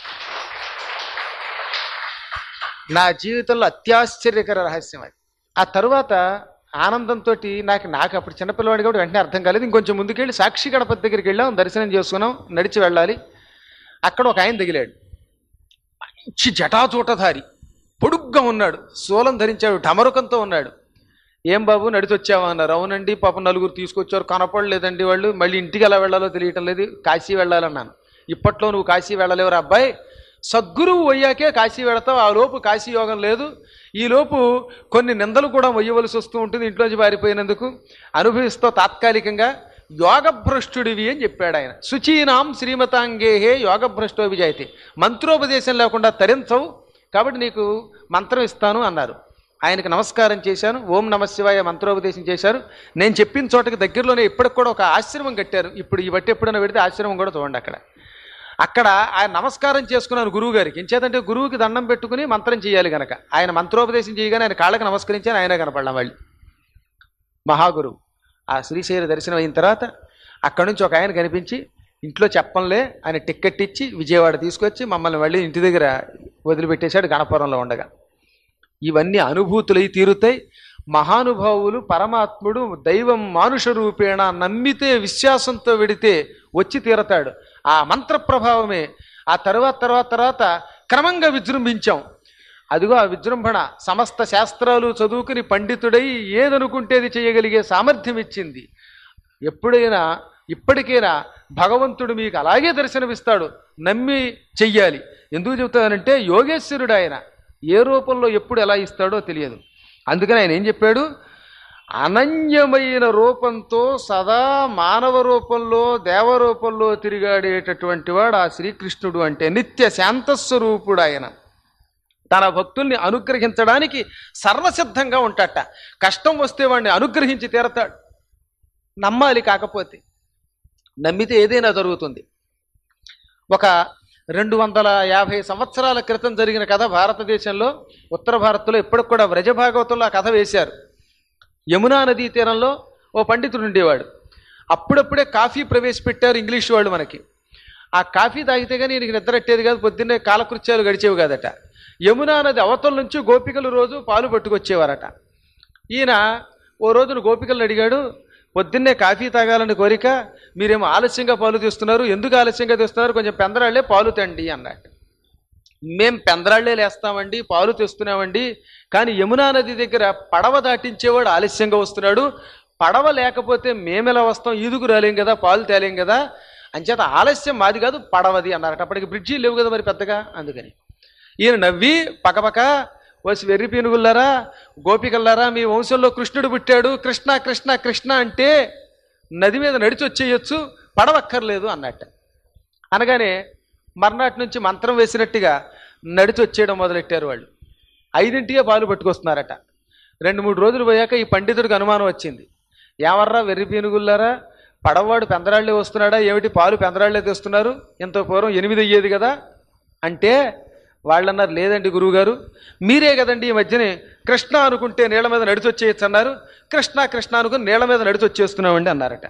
నా జీవితంలో అత్యాశ్చర్యకర రహస్యం అది ఆ తరువాత ఆనందంతో నాకు నాకు అప్పుడు చిన్నపిల్లవాడి కూడా వెంటనే అర్థం కాలేదు ఇంకొంచెం ముందుకెళ్ళి సాక్షి గణపతి దగ్గరికి వెళ్ళాం దర్శనం చేసుకున్నాం నడిచి వెళ్ళాలి అక్కడ ఒక ఆయన తగిలాడు మంచి జటాచూటధారి పొడుగ్గా ఉన్నాడు శూలం ధరించాడు ఢమరుకంతో ఉన్నాడు ఏం బాబు నడిచి వచ్చావా అన్నారు అవునండి పాపం నలుగురు తీసుకొచ్చారు కనపడలేదండి వాళ్ళు మళ్ళీ ఇంటికి ఎలా వెళ్ళాలో తెలియటం లేదు కాశీ వెళ్ళాలన్నాను ఇప్పట్లో నువ్వు కాశీ వెళ్ళలేవురా అబ్బాయి సద్గురువు అయ్యాకే కాశీ వెళతావు ఆ లోపు కాశీ యోగం లేదు ఈ లోపు కొన్ని నిందలు కూడా మొయ్యవలసి వస్తూ ఉంటుంది ఇంట్లోంచి పారిపోయినందుకు అనుభవిస్తావు తాత్కాలికంగా యోగభ్రష్టుడివి అని చెప్పాడు ఆయన శుచీనాం శ్రీమతాంగేహే యోగభ్రష్టో విజయతి మంత్రోపదేశం లేకుండా తరించవు కాబట్టి నీకు మంత్రం ఇస్తాను అన్నారు ఆయనకి నమస్కారం చేశాను ఓం నమ శివాయ మంత్రోపదేశం చేశారు నేను చెప్పిన చోటకి దగ్గరలోనే ఇప్పటికి కూడా ఒక ఆశ్రమం కట్టారు ఇప్పుడు ఈ బట్టి ఎప్పుడైనా పెడితే ఆశ్రమం కూడా చూడండి అక్కడ అక్కడ ఆయన నమస్కారం చేసుకున్నాను గురువు గారికి ఎంచేతంటే గురువుకి దండం పెట్టుకుని మంత్రం చేయాలి గనక ఆయన మంత్రోపదేశం చేయగానే ఆయన కాళ్ళకి నమస్కరించాను ఆయన కనపడడం వాళ్ళు మహాగురువు ఆ శ్రీశైల దర్శనం అయిన తర్వాత అక్కడి నుంచి ఒక ఆయన కనిపించి ఇంట్లో చెప్పంలే ఆయన టిక్కెట్ ఇచ్చి విజయవాడ తీసుకొచ్చి మమ్మల్ని మళ్ళీ ఇంటి దగ్గర వదిలిపెట్టేశాడు గణపురంలో ఉండగా ఇవన్నీ అనుభూతులై తీరుతాయి మహానుభావులు పరమాత్ముడు దైవం మానుష రూపేణ నమ్మితే విశ్వాసంతో వెడితే వచ్చి తీరతాడు ఆ మంత్ర ప్రభావమే ఆ తర్వాత తర్వాత తర్వాత క్రమంగా విజృంభించాం అదిగో ఆ విజృంభణ సమస్త శాస్త్రాలు చదువుకుని పండితుడై ఏదనుకుంటేది చేయగలిగే సామర్థ్యం ఇచ్చింది ఎప్పుడైనా ఇప్పటికైనా భగవంతుడు మీకు అలాగే దర్శనమిస్తాడు నమ్మి చెయ్యాలి ఎందుకు చెబుతానంటే యోగేశ్వరుడు ఆయన ఏ రూపంలో ఎప్పుడు ఎలా ఇస్తాడో తెలియదు అందుకని ఆయన ఏం చెప్పాడు అనన్యమైన రూపంతో సదా మానవ రూపంలో దేవరూపంలో తిరిగాడేటటువంటి వాడు ఆ శ్రీకృష్ణుడు అంటే నిత్య శాంతస్వరూపుడు ఆయన తన భక్తుల్ని అనుగ్రహించడానికి సర్వసిద్ధంగా ఉంటాట కష్టం వస్తే వాడిని అనుగ్రహించి తీరతాడు నమ్మాలి కాకపోతే నమ్మితే ఏదైనా జరుగుతుంది ఒక రెండు వందల యాభై సంవత్సరాల క్రితం జరిగిన కథ భారతదేశంలో ఉత్తర భారత్లో ఇప్పటికి కూడా వ్రజభాగవతంలో ఆ కథ వేశారు యమునా నదీ తీరంలో ఓ పండితుడు ఉండేవాడు అప్పుడప్పుడే కాఫీ ప్రవేశపెట్టారు ఇంగ్లీష్ వాళ్ళు మనకి ఆ కాఫీ తాగితే కానీ ఈయనకి నిద్రట్టేది కాదు పొద్దున్నే కాలకృత్యాలు గడిచేవి కాదట యమునా నది అవతల నుంచి గోపికలు రోజు పాలు పట్టుకొచ్చేవారట ఈయన ఓ రోజున గోపికలను అడిగాడు పొద్దున్నే కాఫీ తాగాలని కోరిక మీరేమో ఆలస్యంగా పాలు తీస్తున్నారు ఎందుకు ఆలస్యంగా తీస్తున్నారు కొంచెం పెందరాళ్లే పాలు తండి అన్నట్టు మేం పెందరాళ్లే లేస్తామండి పాలు తెస్తున్నామండి కానీ యమునా నది దగ్గర పడవ దాటించేవాడు ఆలస్యంగా వస్తున్నాడు పడవ లేకపోతే మేమెలా వస్తాం ఈదుకు రాలేం కదా పాలు తేలేం కదా అంచేత ఆలస్యం మాది కాదు పడవది అన్నారట అప్పటికి బ్రిడ్జి లేవు కదా మరి పెద్దగా అందుకని ఈయన నవ్వి పకపక వచ్చి వెర్రి పీనుగుల్లారా గోపికల్లారా మీ వంశంలో కృష్ణుడు పుట్టాడు కృష్ణ కృష్ణ కృష్ణ అంటే నది మీద నడిచి వచ్చేయచ్చు పడవక్కర్లేదు అన్నట్ట అనగానే మర్నాటి నుంచి మంత్రం వేసినట్టుగా నడిచి వచ్చేయడం మొదలెట్టారు వాళ్ళు ఐదింటికే పాలు పట్టుకొస్తున్నారట రెండు మూడు రోజులు పోయాక ఈ పండితుడికి అనుమానం వచ్చింది ఏమర్రా వెర్రి పీనుగుల్లారా పడవవాడు పెందరాళ్లే వస్తున్నాడా ఏమిటి పాలు పెందరాళ్లే తెస్తున్నారు ఎంతో పూర్వం ఎనిమిది అయ్యేది కదా అంటే వాళ్ళన్నారు లేదండి గురువుగారు మీరే కదండి ఈ మధ్యనే కృష్ణ అనుకుంటే నీళ్ళ మీద నడిచి వచ్చేయచ్చు అన్నారు కృష్ణ కృష్ణ అనుకుని నీళ్ళ మీద నడిచి వచ్చేస్తున్నామండి అన్నారట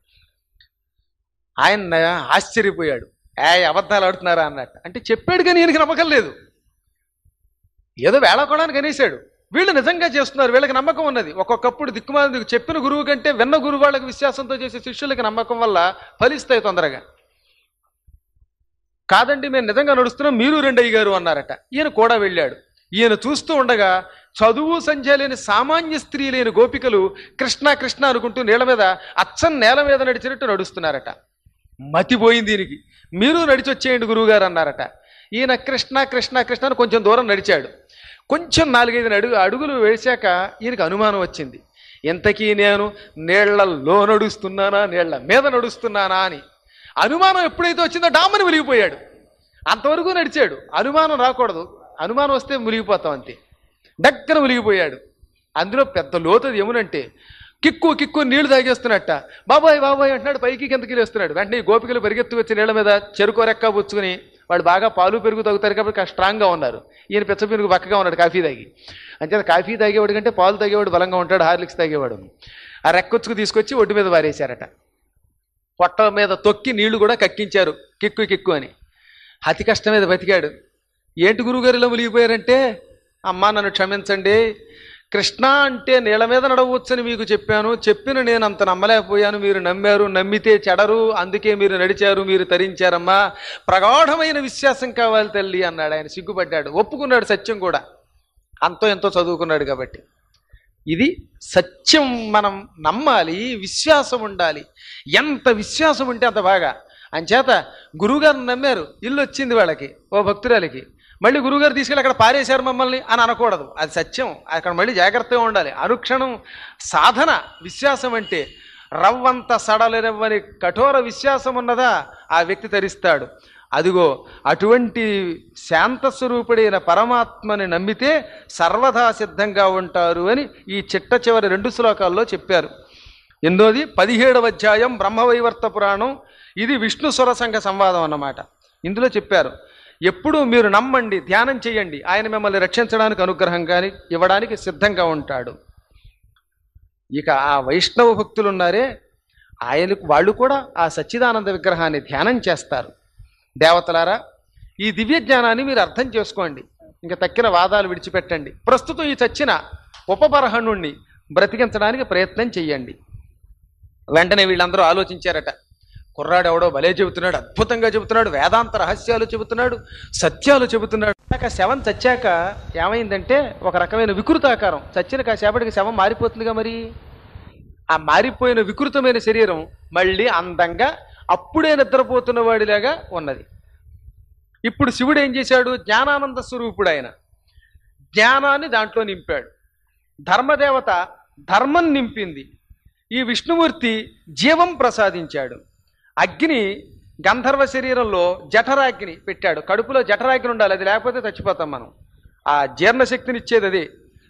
ఆయన ఆశ్చర్యపోయాడు ఏ అబద్ధాలు ఆడుతున్నారా అన్నట్టు అంటే చెప్పాడు కానీ ఈయనకి నమ్మకం లేదు ఏదో వేళకోవడానికి అనేసాడు వీళ్ళు నిజంగా చేస్తున్నారు వీళ్ళకి నమ్మకం ఉన్నది ఒక్కొక్కప్పుడు దిక్కుమాలి చెప్పిన గురువు కంటే విన్న గురువు వాళ్ళకి విశ్వాసంతో చేసే శిష్యులకి నమ్మకం వల్ల ఫలిస్తాయి తొందరగా కాదండి మేము నిజంగా నడుస్తున్నాం మీరు రెండు అయ్యారు అన్నారట ఈయన కూడా వెళ్ళాడు ఈయన చూస్తూ ఉండగా చదువు సంధ్య లేని సామాన్య స్త్రీ లేని గోపికలు కృష్ణ కృష్ణ అనుకుంటూ నీళ్ళ మీద అచ్చం నేల మీద నడిచినట్టు నడుస్తున్నారట మతిపోయింది దీనికి మీరు నడిచి వచ్చేయండి గురువుగారు అన్నారట ఈయన కృష్ణ కృష్ణ కృష్ణ అని కొంచెం దూరం నడిచాడు కొంచెం నాలుగైదు అడుగు అడుగులు వేశాక ఈయనకు అనుమానం వచ్చింది ఇంతకీ నేను నీళ్లలో నడుస్తున్నానా నీళ్ల మీద నడుస్తున్నానా అని అనుమానం ఎప్పుడైతే వచ్చిందో డామ్మని మునిగిపోయాడు అంతవరకు నడిచాడు అనుమానం రాకూడదు అనుమానం వస్తే మునిగిపోతాం అంతే దగ్గర మునిగిపోయాడు అందులో పెద్ద లోతది ఏమునంటే కిక్కు కిక్కు నీళ్లు తాగేస్తున్నట్ట బాబాయ్ బాబాయ్ అంటున్నాడు పైకి కిందకి లేస్తున్నాడు వెంటనే ఈ గోపికలు పరిగెత్తు వచ్చి నీళ్ళ మీద చెరుకు రెక్క పుచ్చుకుని వాడు బాగా పాలు పెరుగు తాగుతారు కాబట్టి కాస్త స్ట్రాంగ్గా ఉన్నారు ఈయన పిచ్చ పెరుగు పక్కగా ఉన్నాడు కాఫీ తాగి అంతే కాఫీ తాగేవాడు కంటే పాలు తాగేవాడు బలంగా ఉంటాడు హార్లిక్స్ తాగేవాడు ఆ రెక్కొచ్చుకు తీసుకొచ్చి ఒడ్డు మీద వారేశారట పొట్ట మీద తొక్కి నీళ్లు కూడా కక్కించారు కిక్కు కిక్కు అని అతి కష్టం మీద బతికాడు ఏంటి గురువుగారు ఇలా మునిగిపోయారంటే అమ్మా నన్ను క్షమించండి కృష్ణ అంటే నీళ్ళ మీద నడవచ్చని మీకు చెప్పాను చెప్పిన నేను అంత నమ్మలేకపోయాను మీరు నమ్మారు నమ్మితే చెడరు అందుకే మీరు నడిచారు మీరు తరించారమ్మా ప్రగాఢమైన విశ్వాసం కావాలి తల్లి అన్నాడు ఆయన సిగ్గుపడ్డాడు ఒప్పుకున్నాడు సత్యం కూడా అంతో ఎంతో చదువుకున్నాడు కాబట్టి ఇది సత్యం మనం నమ్మాలి విశ్వాసం ఉండాలి ఎంత విశ్వాసం ఉంటే అంత బాగా అంచేత గురువుగారిని నమ్మారు ఇల్లు వచ్చింది వాళ్ళకి ఓ భక్తురాలికి మళ్ళీ గురువుగారు తీసుకెళ్ళి అక్కడ పారేశారు మమ్మల్ని అని అనకూడదు అది సత్యం అక్కడ మళ్ళీ జాగ్రత్తగా ఉండాలి అనుక్షణం సాధన విశ్వాసం అంటే రవ్వంత సడలనివ్వని కఠోర విశ్వాసం ఉన్నదా ఆ వ్యక్తి తరిస్తాడు అదిగో అటువంటి శాంత స్వరూపుడైన పరమాత్మని నమ్మితే సర్వదా సిద్ధంగా ఉంటారు అని ఈ చిట్ట చివరి రెండు శ్లోకాల్లో చెప్పారు ఎన్నోది పదిహేడవ అధ్యాయం బ్రహ్మవైవర్త పురాణం ఇది విష్ణు స్వర సంఘ సంవాదం అన్నమాట ఇందులో చెప్పారు ఎప్పుడు మీరు నమ్మండి ధ్యానం చేయండి ఆయన మిమ్మల్ని రక్షించడానికి అనుగ్రహం కానీ ఇవ్వడానికి సిద్ధంగా ఉంటాడు ఇక ఆ వైష్ణవ భక్తులు ఉన్నారే ఆయనకు వాళ్ళు కూడా ఆ సచ్చిదానంద విగ్రహాన్ని ధ్యానం చేస్తారు దేవతలారా ఈ దివ్య జ్ఞానాన్ని మీరు అర్థం చేసుకోండి ఇంకా తక్కిన వాదాలు విడిచిపెట్టండి ప్రస్తుతం ఈ చచ్చిన ఉపబరహణుణ్ణి బ్రతికించడానికి ప్రయత్నం చెయ్యండి వెంటనే వీళ్ళందరూ ఆలోచించారట కుర్రాడు ఎవడో భలే చెబుతున్నాడు అద్భుతంగా చెబుతున్నాడు వేదాంత రహస్యాలు చెబుతున్నాడు సత్యాలు చెబుతున్నాడు ఆ శవం చచ్చాక ఏమైందంటే ఒక రకమైన వికృతాకారం చచ్చిన కాసేపటికి శవం మారిపోతుందిగా మరి ఆ మారిపోయిన వికృతమైన శరీరం మళ్ళీ అందంగా అప్పుడే నిద్రపోతున్న వాడిలాగా ఉన్నది ఇప్పుడు శివుడు ఏం చేశాడు జ్ఞానానంద స్వరూపుడు ఆయన జ్ఞానాన్ని దాంట్లో నింపాడు ధర్మదేవత ధర్మం నింపింది ఈ విష్ణుమూర్తి జీవం ప్రసాదించాడు అగ్ని గంధర్వ శరీరంలో జఠరాగ్ని పెట్టాడు కడుపులో జఠరాగ్ని ఉండాలి అది లేకపోతే చచ్చిపోతాం మనం ఆ జీర్ణశక్తిని ఇచ్చేది అది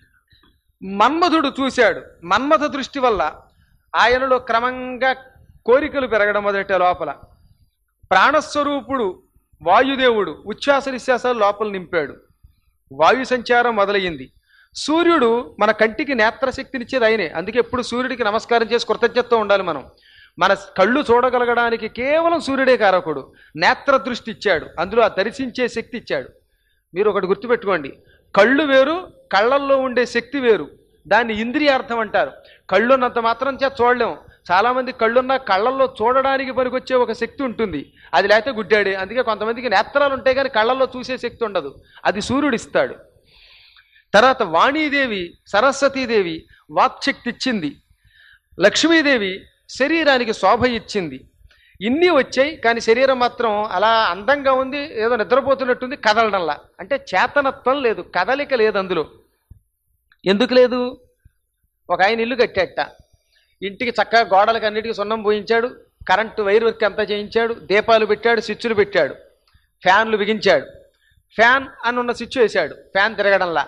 మన్మధుడు చూశాడు మన్మథ దృష్టి వల్ల ఆయనలో క్రమంగా కోరికలు పెరగడం మొదట లోపల ప్రాణస్వరూపుడు వాయుదేవుడు ఉచ్ఛ్వాస నిశ్వాసాలు లోపల నింపాడు వాయు సంచారం మొదలయ్యింది సూర్యుడు మన కంటికి నేత్రశక్తినిచ్చేది ఆయనే అందుకే ఎప్పుడు సూర్యుడికి నమస్కారం చేసి కృతజ్ఞతతో ఉండాలి మనం మన కళ్ళు చూడగలగడానికి కేవలం సూర్యుడే కారకుడు నేత్ర దృష్టి ఇచ్చాడు అందులో ఆ దర్శించే శక్తి ఇచ్చాడు మీరు ఒకటి గుర్తుపెట్టుకోండి కళ్ళు వేరు కళ్ళల్లో ఉండే శక్తి వేరు దాన్ని ఇంద్రియార్థం అంటారు కళ్ళున్నంత మాత్రం చేత చూడలేం చాలామంది కళ్ళున్న కళ్ళల్లో చూడడానికి పనికొచ్చే ఒక శక్తి ఉంటుంది అది లేకపోతే గుడ్డాడే అందుకే కొంతమందికి నేత్రాలు ఉంటాయి కానీ కళ్ళల్లో చూసే శక్తి ఉండదు అది సూర్యుడు ఇస్తాడు తర్వాత వాణీదేవి సరస్వతీదేవి వాక్శక్తి ఇచ్చింది లక్ష్మీదేవి శరీరానికి శోభ ఇచ్చింది ఇన్ని వచ్చాయి కానీ శరీరం మాత్రం అలా అందంగా ఉంది ఏదో నిద్రపోతున్నట్టుంది కదలడంలా అంటే చేతనత్వం లేదు కదలిక లేదు అందులో ఎందుకు లేదు ఒక ఆయన ఇల్లు కట్టాట ఇంటికి చక్కగా గోడలకు అన్నిటికీ సున్నం పోయించాడు కరెంటు వైర్ వర్క్ అంతా చేయించాడు దీపాలు పెట్టాడు స్విచ్లు పెట్టాడు ఫ్యాన్లు బిగించాడు ఫ్యాన్ అని ఉన్న స్విచ్ వేశాడు ఫ్యాన్ తిరగడంలా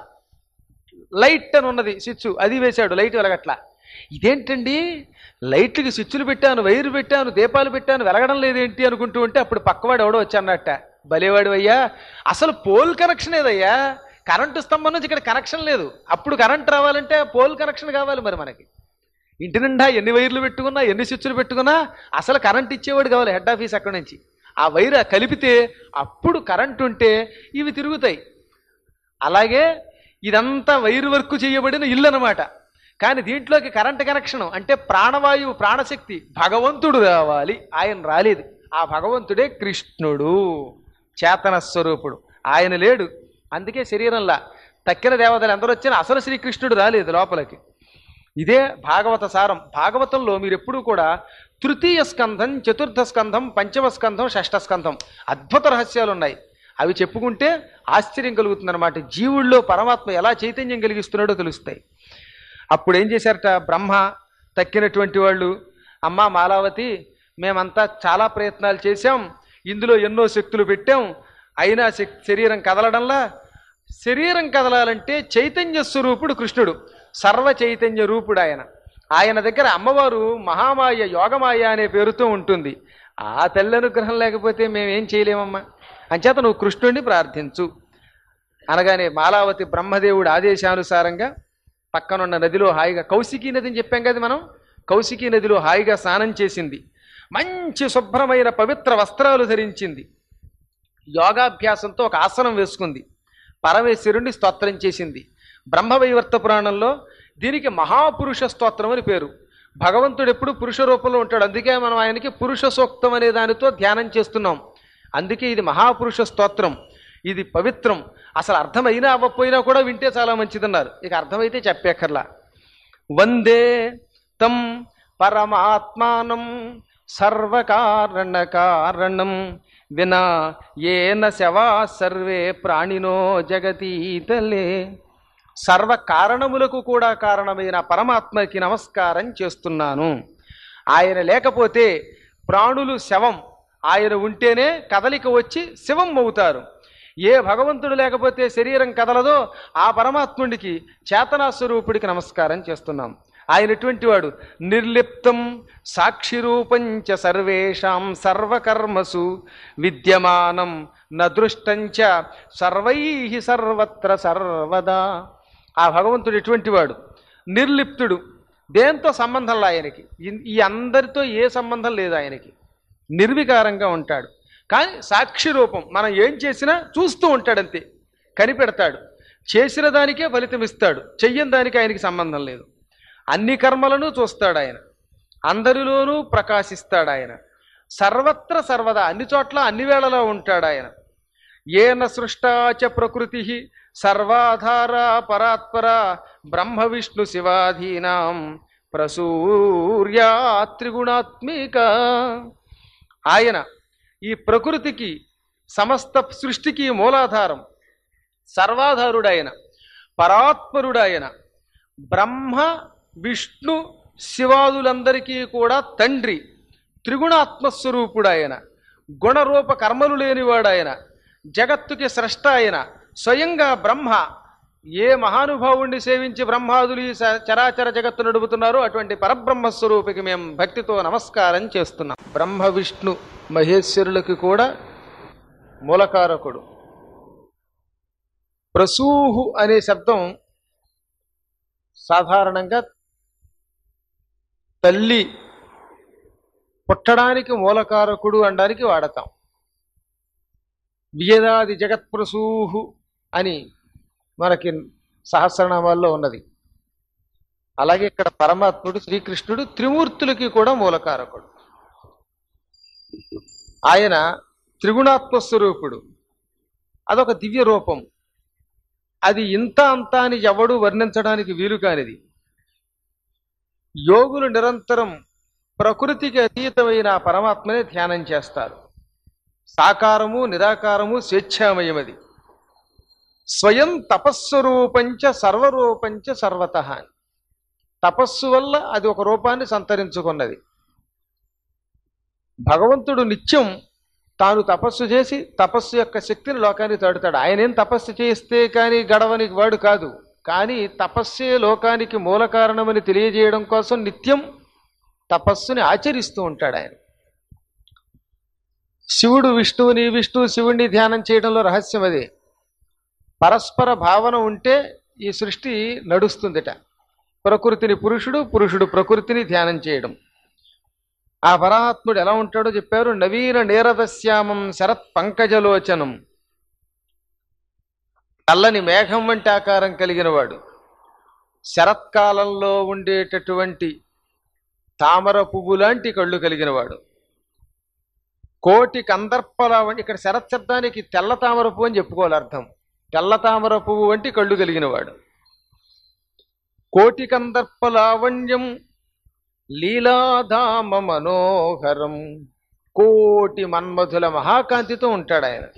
లైట్ అని ఉన్నది స్విచ్ అది వేశాడు లైట్ వెలగట్లా ఇదేంటండి లైట్లకి స్విచ్లు పెట్టాను వైరు పెట్టాను దీపాలు పెట్టాను వెలగడం లేదేంటి అనుకుంటూ ఉంటే అప్పుడు పక్కవాడు ఎవడో వచ్చానట భలేవాడు అయ్యా అసలు పోల్ కనెక్షన్ ఏదయ్యా కరెంటు స్తంభం నుంచి ఇక్కడ కనెక్షన్ లేదు అప్పుడు కరెంట్ రావాలంటే పోల్ కనెక్షన్ కావాలి మరి మనకి ఇంటి నిండా ఎన్ని వైర్లు పెట్టుకున్నా ఎన్ని స్విచ్లు పెట్టుకున్నా అసలు కరెంట్ ఇచ్చేవాడు కావాలి హెడ్ ఆఫీస్ అక్కడి నుంచి ఆ వైర్ కలిపితే అప్పుడు కరెంట్ ఉంటే ఇవి తిరుగుతాయి అలాగే ఇదంతా వైర్ వర్క్ చేయబడిన ఇల్లు అనమాట కానీ దీంట్లోకి కరెంట్ కనెక్షన్ అంటే ప్రాణవాయువు ప్రాణశక్తి భగవంతుడు రావాలి ఆయన రాలేదు ఆ భగవంతుడే కృష్ణుడు చేతన స్వరూపుడు ఆయన లేడు అందుకే శరీరంలా తక్కిన దేవతలు ఎందరూ వచ్చినా అసలు శ్రీకృష్ణుడు రాలేదు లోపలికి ఇదే భాగవత సారం భాగవతంలో మీరు ఎప్పుడూ కూడా తృతీయ స్కంధం చతుర్థ స్కంధం పంచమ స్కంధం షష్ఠ స్కంధం అద్భుత రహస్యాలు ఉన్నాయి అవి చెప్పుకుంటే ఆశ్చర్యం కలుగుతుందన్నమాట జీవుల్లో పరమాత్మ ఎలా చైతన్యం కలిగిస్తున్నాడో తెలుస్తాయి అప్పుడు ఏం చేశారట బ్రహ్మ తక్కినటువంటి వాళ్ళు అమ్మ మాలావతి మేమంతా చాలా ప్రయత్నాలు చేశాం ఇందులో ఎన్నో శక్తులు పెట్టాం అయినా శక్- శరీరం కదలడంలా శరీరం కదలాలంటే చైతన్య స్వరూపుడు కృష్ణుడు సర్వ చైతన్య రూపుడు ఆయన ఆయన దగ్గర అమ్మవారు మహామాయ యోగమాయ అనే పేరుతో ఉంటుంది ఆ తెల్ల అనుగ్రహం లేకపోతే మేమేం చేయలేమమ్మా అంచేత నువ్వు కృష్ణుడిని ప్రార్థించు అనగానే మాలావతి బ్రహ్మదేవుడి ఆదేశానుసారంగా పక్కనున్న నదిలో హాయిగా కౌశికీ నది అని చెప్పాం కదా మనం కౌశికీ నదిలో హాయిగా స్నానం చేసింది మంచి శుభ్రమైన పవిత్ర వస్త్రాలు ధరించింది యోగాభ్యాసంతో ఒక ఆసనం వేసుకుంది పరమేశ్వరుణ్ణి స్తోత్రం చేసింది బ్రహ్మవైవర్త పురాణంలో దీనికి మహాపురుష స్తోత్రం అని పేరు భగవంతుడు ఎప్పుడు పురుష రూపంలో ఉంటాడు అందుకే మనం ఆయనకి పురుష సూక్తం అనే దానితో ధ్యానం చేస్తున్నాం అందుకే ఇది మహాపురుష స్తోత్రం ఇది పవిత్రం అసలు అర్థమైనా అవ్వకపోయినా కూడా వింటే చాలా మంచిదన్నారు ఇక అర్థమైతే చెప్పేకర్లా వందే తం పరమాత్మానం సర్వకారణ కారణం వినా ఏన శవా సర్వే ప్రాణినో జగతీతలే సర్వ కారణములకు కూడా కారణమైన పరమాత్మకి నమస్కారం చేస్తున్నాను ఆయన లేకపోతే ప్రాణులు శవం ఆయన ఉంటేనే కదలిక వచ్చి శవం అవుతారు ఏ భగవంతుడు లేకపోతే శరీరం కదలదో ఆ పరమాత్ముడికి చేతనాస్వరూపుడికి నమస్కారం చేస్తున్నాం ఆయన ఎటువంటి వాడు నిర్లిప్తం సాక్షిరూపంచ సర్వేషాం సర్వకర్మసు విద్యమానం నదృష్టంచ సర్వై సర్వత్ర సర్వదా ఆ భగవంతుడు ఎటువంటి వాడు నిర్లిప్తుడు దేంతో సంబంధంలా ఆయనకి ఈ- ఈ అందరితో ఏ సంబంధం లేదు ఆయనకి నిర్వికారంగా ఉంటాడు కానీ సాక్షి రూపం మనం ఏం చేసినా చూస్తూ ఉంటాడంతే కనిపెడతాడు చేసిన దానికే ఫలితం ఇస్తాడు చెయ్యని దానికి ఆయనకి సంబంధం లేదు అన్ని కర్మలను చూస్తాడు ఆయన అందరిలోనూ ప్రకాశిస్తాడు ఆయన సర్వత్ర సర్వదా అన్ని చోట్ల అన్ని వేళలో ఉంటాడు ఆయన ఏన సృష్టాచ ప్రకృతి సర్వాధార పరాత్పర బ్రహ్మ విష్ణు శివాధీనాం ప్రసూర్యా త్రిగుణాత్మిక ఆయన ఈ ప్రకృతికి సమస్త సృష్టికి మూలాధారం సర్వాధారుడాయన పరాత్పరుడాయన బ్రహ్మ విష్ణు శివాదులందరికీ కూడా తండ్రి త్రిగుణాత్మస్వరూపుడాయన గుణరూప కర్మలు లేనివాడాయన జగత్తుకి స్రష్ట ఆయన స్వయంగా బ్రహ్మ ఏ మహానుభావుణ్ణి సేవించి బ్రహ్మాదులు ఈ స- చరాచర జగత్తు నడుపుతున్నారో అటువంటి పరబ్రహ్మ స్వరూపికి మేము భక్తితో నమస్కారం చేస్తున్నాం బ్రహ్మ విష్ణు మహేశ్వరులకి కూడా మూలకారకుడు ప్రసూహు అనే శబ్దం సాధారణంగా తల్లి పుట్టడానికి మూలకారకుడు అనడానికి వాడతాం వియదాది జగత్ప్రసూహు అని మనకి సహస్రనామాల్లో ఉన్నది అలాగే ఇక్కడ పరమాత్ముడు శ్రీకృష్ణుడు త్రిమూర్తులకి కూడా మూలకారకుడు ఆయన త్రిగుణాత్మ స్వరూపుడు అదొక దివ్య రూపం అది ఇంత అంత అని ఎవడు వర్ణించడానికి వీలు కానిది యోగులు నిరంతరం ప్రకృతికి అతీతమైన ఆ పరమాత్మనే ధ్యానం చేస్తారు సాకారము నిరాకారము స్వేచ్ఛామయమది స్వయం తపస్వరూపంచ సర్వరూపంచ సర్వత తపస్సు వల్ల అది ఒక రూపాన్ని సంతరించుకున్నది భగవంతుడు నిత్యం తాను తపస్సు చేసి తపస్సు యొక్క శక్తిని లోకానికి తాడుతాడు ఆయన ఏం తపస్సు చేస్తే కానీ గడవని వాడు కాదు కానీ తపస్సే లోకానికి మూల కారణమని తెలియజేయడం కోసం నిత్యం తపస్సుని ఆచరిస్తూ ఉంటాడు ఆయన శివుడు విష్ణువుని విష్ణువు శివుణ్ణి ధ్యానం చేయడంలో రహస్యం అదే పరస్పర భావన ఉంటే ఈ సృష్టి నడుస్తుందిట ప్రకృతిని పురుషుడు పురుషుడు ప్రకృతిని ధ్యానం చేయడం ఆ పరమాత్ముడు ఎలా ఉంటాడో చెప్పారు నవీన నీరదశ్యామం శరత్ పంకజలోచనం నల్లని మేఘం వంటి ఆకారం కలిగిన వాడు శరత్కాలంలో ఉండేటటువంటి తామర పువ్వు లాంటి కళ్ళు కలిగిన వాడు కోటి కందర్పల వంటి ఇక్కడ శరత్ శబ్దానికి తెల్ల తామర పువ్వు అని చెప్పుకోవాలి అర్థం తెల్ల తామర పువ్వు వంటి కళ్ళు కలిగిన వాడు కోటి కందర్ప లావణ్యం లీలాధామ మనోహరం కోటి మన్మధుల మహాకాంతితో ఉంటాడు ఆయన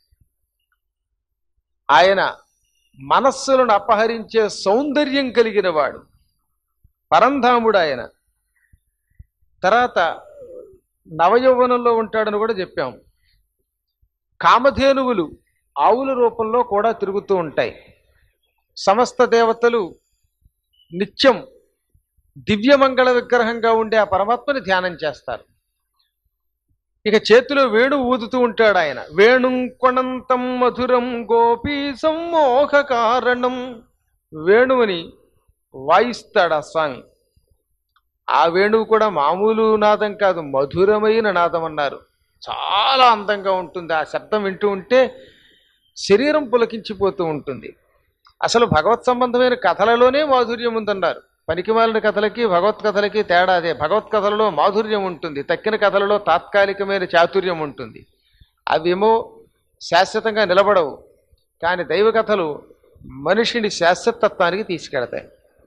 ఆయన మనస్సులను అపహరించే సౌందర్యం కలిగిన వాడు పరంధాముడు ఆయన తర్వాత నవయౌవనంలో ఉంటాడని కూడా చెప్పాం కామధేనువులు ఆవుల రూపంలో కూడా తిరుగుతూ ఉంటాయి సమస్త దేవతలు నిత్యం దివ్యమంగళ విగ్రహంగా ఉండే ఆ పరమాత్మని ధ్యానం చేస్తారు ఇక చేతిలో వేణు ఊదుతూ ఉంటాడు ఆయన వేణుం కొణంతం మధురం గోపీ సమ్మోహ కారణం వేణువుని వాయిస్తాడు ఆ స్వామి ఆ వేణువు కూడా మామూలు నాదం కాదు మధురమైన నాదం అన్నారు చాలా అందంగా ఉంటుంది ఆ శబ్దం వింటూ ఉంటే శరీరం పులకించిపోతూ ఉంటుంది అసలు భగవత్ సంబంధమైన కథలలోనే మాధుర్యం ఉందన్నారు పనికిమాలిన కథలకి భగవత్ కథలకి తేడా అదే భగవత్ కథలలో మాధుర్యం ఉంటుంది తక్కిన కథలలో తాత్కాలికమైన చాతుర్యం ఉంటుంది అవేమో శాశ్వతంగా నిలబడవు కానీ దైవ కథలు మనిషిని శాశ్వతత్వానికి తీసుకెడతాయి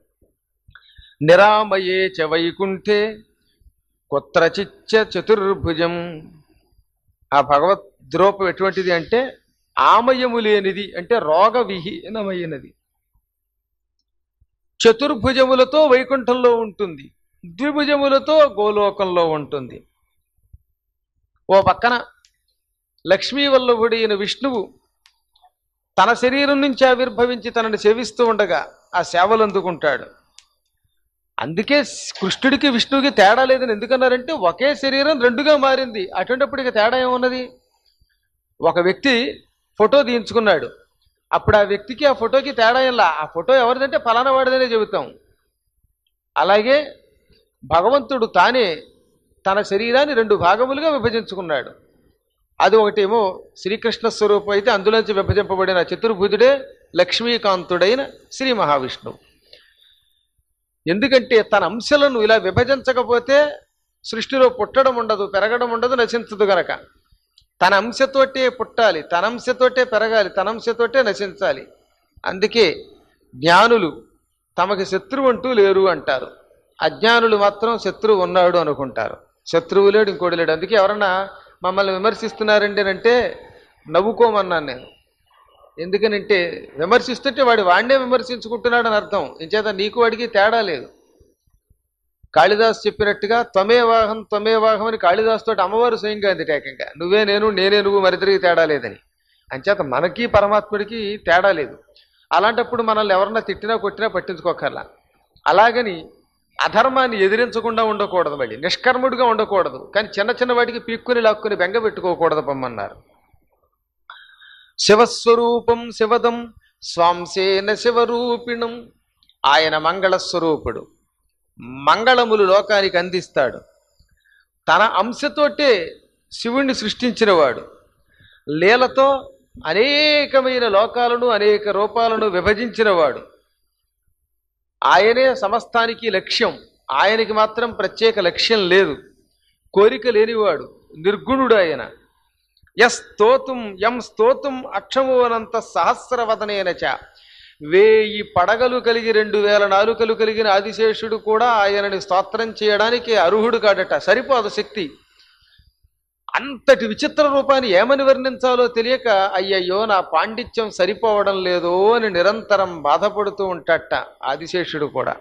నిరామయే చ వైకుంఠే కుత్రచిచ్చ చతుర్భుజం ఆ భగవద్ ద్రోపం ఎటువంటిది అంటే ఆమయము లేనిది అంటే రోగ విహీనమైనది చతుర్భుజములతో వైకుంఠంలో ఉంటుంది ద్విభుజములతో గోలోకంలో ఉంటుంది ఓ పక్కన లక్ష్మీ వల్లభుడైన విష్ణువు తన శరీరం నుంచి ఆవిర్భవించి తనని సేవిస్తూ ఉండగా ఆ సేవలు అందుకుంటాడు అందుకే కృష్ణుడికి విష్ణువుకి తేడా లేదని ఎందుకన్నారంటే ఒకే శరీరం రెండుగా మారింది అటువంటిప్పుడు ఇక తేడా ఏమున్నది ఒక వ్యక్తి ఫోటో తీయించుకున్నాడు అప్పుడు ఆ వ్యక్తికి ఆ ఫోటోకి తేడా ఇలా ఆ ఫోటో ఎవరిదంటే ఫలానా వాడిదనే చెబుతాం అలాగే భగవంతుడు తానే తన శరీరాన్ని రెండు భాగములుగా విభజించుకున్నాడు అది ఒకటేమో శ్రీకృష్ణ స్వరూపం అయితే అందులోంచి విభజింపబడిన చతుర్భుజుడే లక్ష్మీకాంతుడైన శ్రీ మహావిష్ణువు ఎందుకంటే తన అంశాలను ఇలా విభజించకపోతే సృష్టిలో పుట్టడం ఉండదు పెరగడం ఉండదు నశించదు గనక తన అంశతోటే పుట్టాలి తన అంశతోటే పెరగాలి తన అంశతోటే నశించాలి అందుకే జ్ఞానులు తమకి శత్రువు అంటూ లేరు అంటారు అజ్ఞానులు మాత్రం శత్రువు ఉన్నాడు అనుకుంటారు శత్రువు లేడు ఇంకోటి లేడు అందుకే ఎవరన్నా మమ్మల్ని విమర్శిస్తున్నారండి అంటే నవ్వుకోమన్నాను నేను ఎందుకనంటే విమర్శిస్తుంటే వాడు వాడినే విమర్శించుకుంటున్నాడు అని అర్థం ఇంచేత నీకు వాడికి తేడా లేదు కాళిదాస్ చెప్పినట్టుగా త్వమే వాహం త్వమే వాహం అని కాళిదాస్ తోటి అమ్మవారు స్వయంగా అంది ఏకంగా నువ్వే నేను నేనే నువ్వు మరిద్దరికి తేడా లేదని అంచేత మనకి పరమాత్ముడికి తేడా లేదు అలాంటప్పుడు మనల్ని ఎవరన్నా తిట్టినా కొట్టినా పట్టించుకోకర్లా అలాగని అధర్మాన్ని ఎదిరించకుండా ఉండకూడదు మళ్ళీ నిష్కర్ముడిగా ఉండకూడదు కానీ చిన్న చిన్న వాటికి పీక్కుని లాక్కుని బెంగ పెట్టుకోకూడదు పమ్మన్నారు శివస్వరూపం శివదం స్వాంసేన శివరూపిణం ఆయన మంగళస్వరూపుడు మంగళములు లోకానికి అందిస్తాడు తన అంశతోటే శివుణ్ణి సృష్టించినవాడు లీలతో అనేకమైన లోకాలను అనేక రూపాలను విభజించినవాడు ఆయనే సమస్తానికి లక్ష్యం ఆయనకి మాత్రం ప్రత్యేక లక్ష్యం లేదు కోరిక లేనివాడు నిర్గుణుడు ఆయన ఎస్ స్తోతుం ఎం స్తోతుం అక్షమోనంత సహస్రవదనేనచ వేయి పడగలు కలిగి రెండు వేల నాలుకలు కలిగిన ఆదిశేషుడు కూడా ఆయనని స్తోత్రం చేయడానికి అర్హుడు కాడట సరిపోదు శక్తి అంతటి విచిత్ర రూపాన్ని ఏమని వర్ణించాలో తెలియక అయ్యయ్యో నా పాండిత్యం సరిపోవడం లేదు అని నిరంతరం బాధపడుతూ ఉంటాట ఆదిశేషుడు కూడా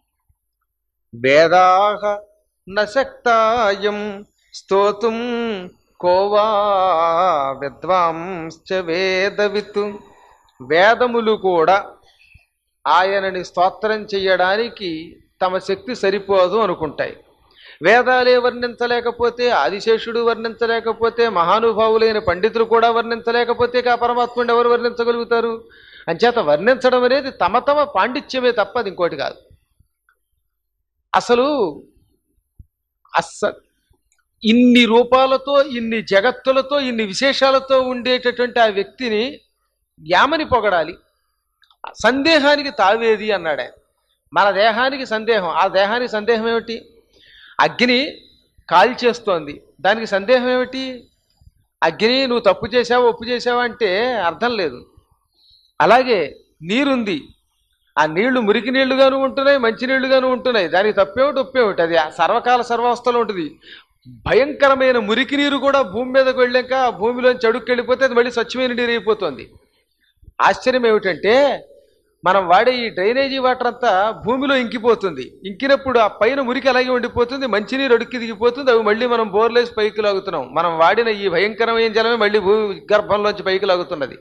వేదాహ నశక్తాయం స్తోతుం కోవా విద్వాంశ్చ వేదవిత్ వేదములు కూడా ఆయనని స్తోత్రం చెయ్యడానికి తమ శక్తి సరిపోదు అనుకుంటాయి వేదాలే వర్ణించలేకపోతే ఆదిశేషుడు వర్ణించలేకపోతే మహానుభావులైన పండితులు కూడా వర్ణించలేకపోతే ఇక ఆ పరమాత్ముడిని ఎవరు వర్ణించగలుగుతారు అంచేత వర్ణించడం అనేది తమ తమ పాండిత్యమే తప్ప అది ఇంకోటి కాదు అసలు అస్స ఇన్ని రూపాలతో ఇన్ని జగత్తులతో ఇన్ని విశేషాలతో ఉండేటటువంటి ఆ వ్యక్తిని యామని పొగడాలి సందేహానికి తావేది అన్నాడు ఆయన మన దేహానికి సందేహం ఆ దేహానికి సందేహం ఏమిటి అగ్ని కాల్చేస్తోంది దానికి సందేహం ఏమిటి అగ్ని నువ్వు తప్పు చేసావా ఒప్పు చేసావా అంటే అర్థం లేదు అలాగే నీరుంది ఆ నీళ్లు మురికి నీళ్లుగాను ఉంటున్నాయి మంచి నీళ్లుగాను ఉంటున్నాయి దానికి తప్పేమిటి ఒప్పేమిటి అది సర్వకాల సర్వావస్థలో ఉంటుంది భయంకరమైన మురికి నీరు కూడా భూమి మీదకి వెళ్ళాక ఆ భూమిలోంచి అడుక్కి వెళ్ళిపోతే అది మళ్ళీ స్వచ్ఛమైన నీరు అయిపోతుంది ఆశ్చర్యం ఏమిటంటే మనం వాడే ఈ డ్రైనేజీ వాటర్ అంతా భూమిలో ఇంకిపోతుంది ఇంకినప్పుడు ఆ పైన మురికి అలాగే ఉండిపోతుంది మంచినీరు అడుక్కి దిగిపోతుంది అవి మళ్ళీ మనం బోర్లేసి పైకి లాగుతున్నాం మనం వాడిన ఈ భయంకరమైన జలమే మళ్ళీ భూ గర్భంలోంచి పైకి లాగుతున్నది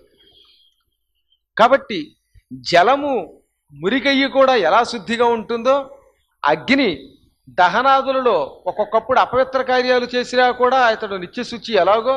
కాబట్టి జలము మురికయ్యి కూడా ఎలా శుద్ధిగా ఉంటుందో అగ్ని దహనాదులలో ఒక్కొక్కప్పుడు అపవిత్ర కార్యాలు చేసినా కూడా అతడు నిత్యశుచి ఎలాగో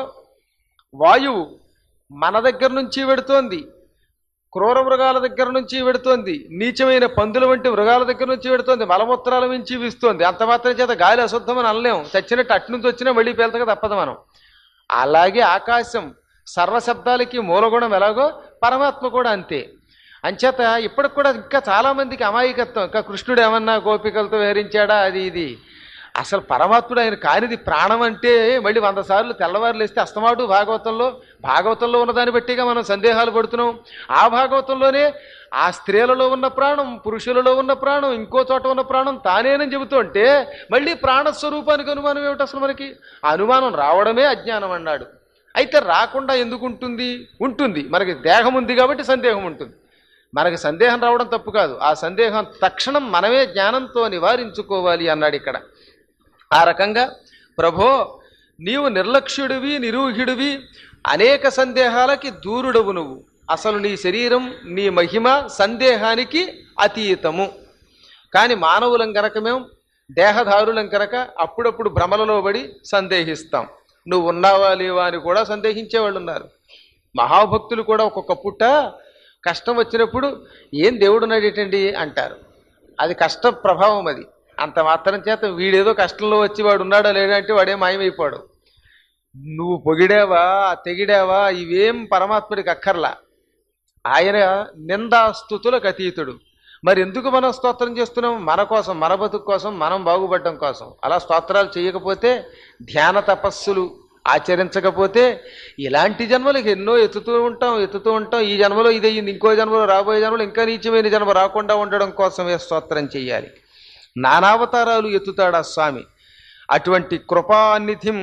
వాయువు మన దగ్గర నుంచి వెడుతోంది క్రూర మృగాల దగ్గర నుంచి వెడుతోంది నీచమైన పందుల వంటి మృగాల దగ్గర నుంచి వెడుతోంది మలమూత్రాల నుంచి వీస్తోంది అంత మాత్రం చేత గాలి అశుద్ధమని అనలేం చచ్చినట్టు అటు నుంచి వచ్చినా మళ్ళీ పేల్తగా తప్పదు మనం అలాగే ఆకాశం సర్వశబ్దాలకి మూలగుణం ఎలాగో పరమాత్మ కూడా అంతే అంచేత ఇప్పటికి కూడా ఇంకా చాలా మందికి అమాయకత్వం ఇంకా కృష్ణుడు ఏమన్నా గోపికలతో విహరించాడా అది ఇది అసలు పరమాత్ముడు ఆయన కానిది ప్రాణం అంటే మళ్ళీ వంద సార్లు తెల్లవారులు వేస్తే అస్తమాటు భాగవతంలో భాగవతంలో ఉన్నదాన్ని బట్టిగా మనం సందేహాలు పడుతున్నాం ఆ భాగవతంలోనే ఆ స్త్రీలలో ఉన్న ప్రాణం పురుషులలో ఉన్న ప్రాణం ఇంకో చోట ఉన్న ప్రాణం తానేనని చెబుతుంటే మళ్ళీ ప్రాణస్వరూపానికి అనుమానం ఏమిటి అసలు మనకి ఆ అనుమానం రావడమే అజ్ఞానం అన్నాడు అయితే రాకుండా ఎందుకు ఉంటుంది ఉంటుంది మనకి దేహం ఉంది కాబట్టి సందేహం ఉంటుంది మనకి సందేహం రావడం తప్పు కాదు ఆ సందేహం తక్షణం మనమే జ్ఞానంతో నివారించుకోవాలి అన్నాడు ఇక్కడ ఆ రకంగా ప్రభో నీవు నిర్లక్ష్యుడివి నిరూహుడివి అనేక సందేహాలకి దూరుడవు నువ్వు అసలు నీ శరీరం నీ మహిమ సందేహానికి అతీతము కానీ మానవులం గనక మేము దేహధారులం కనుక అప్పుడప్పుడు భ్రమలలో పడి సందేహిస్తాం నువ్వు ఉన్నావా లేవా అని కూడా సందేహించేవాళ్ళు ఉన్నారు మహాభక్తులు కూడా ఒక్కొక్క పుట్ట కష్టం వచ్చినప్పుడు ఏం దేవుడు ఉన్నాడేటండి అంటారు అది కష్ట ప్రభావం అది అంత మాత్రం చేత వీడేదో కష్టంలో వచ్చి వాడు ఉన్నాడా లేడా అంటే వాడే మాయమైపోడు నువ్వు పొగిడావా తెగిడావా ఇవేం పరమాత్ముడికి అక్కర్లా ఆయన నిందాస్తుతులకు అతీతుడు మరి ఎందుకు మనం స్తోత్రం చేస్తున్నాం మన కోసం మన బతుకు కోసం మనం బాగుపడడం కోసం అలా స్తోత్రాలు చేయకపోతే ధ్యాన తపస్సులు ఆచరించకపోతే ఇలాంటి జన్మలకు ఎన్నో ఎత్తుతూ ఉంటాం ఎత్తుతూ ఉంటాం ఈ జన్మలో ఇదయ్యింది ఇంకో జన్మలో రాబోయే జన్మలో ఇంకా నీచమైన జన్మ రాకుండా ఉండడం కోసమే స్తోత్రం చేయాలి నానావతారాలు ఎత్తుతాడు ఆ స్వామి అటువంటి కృపానిధిం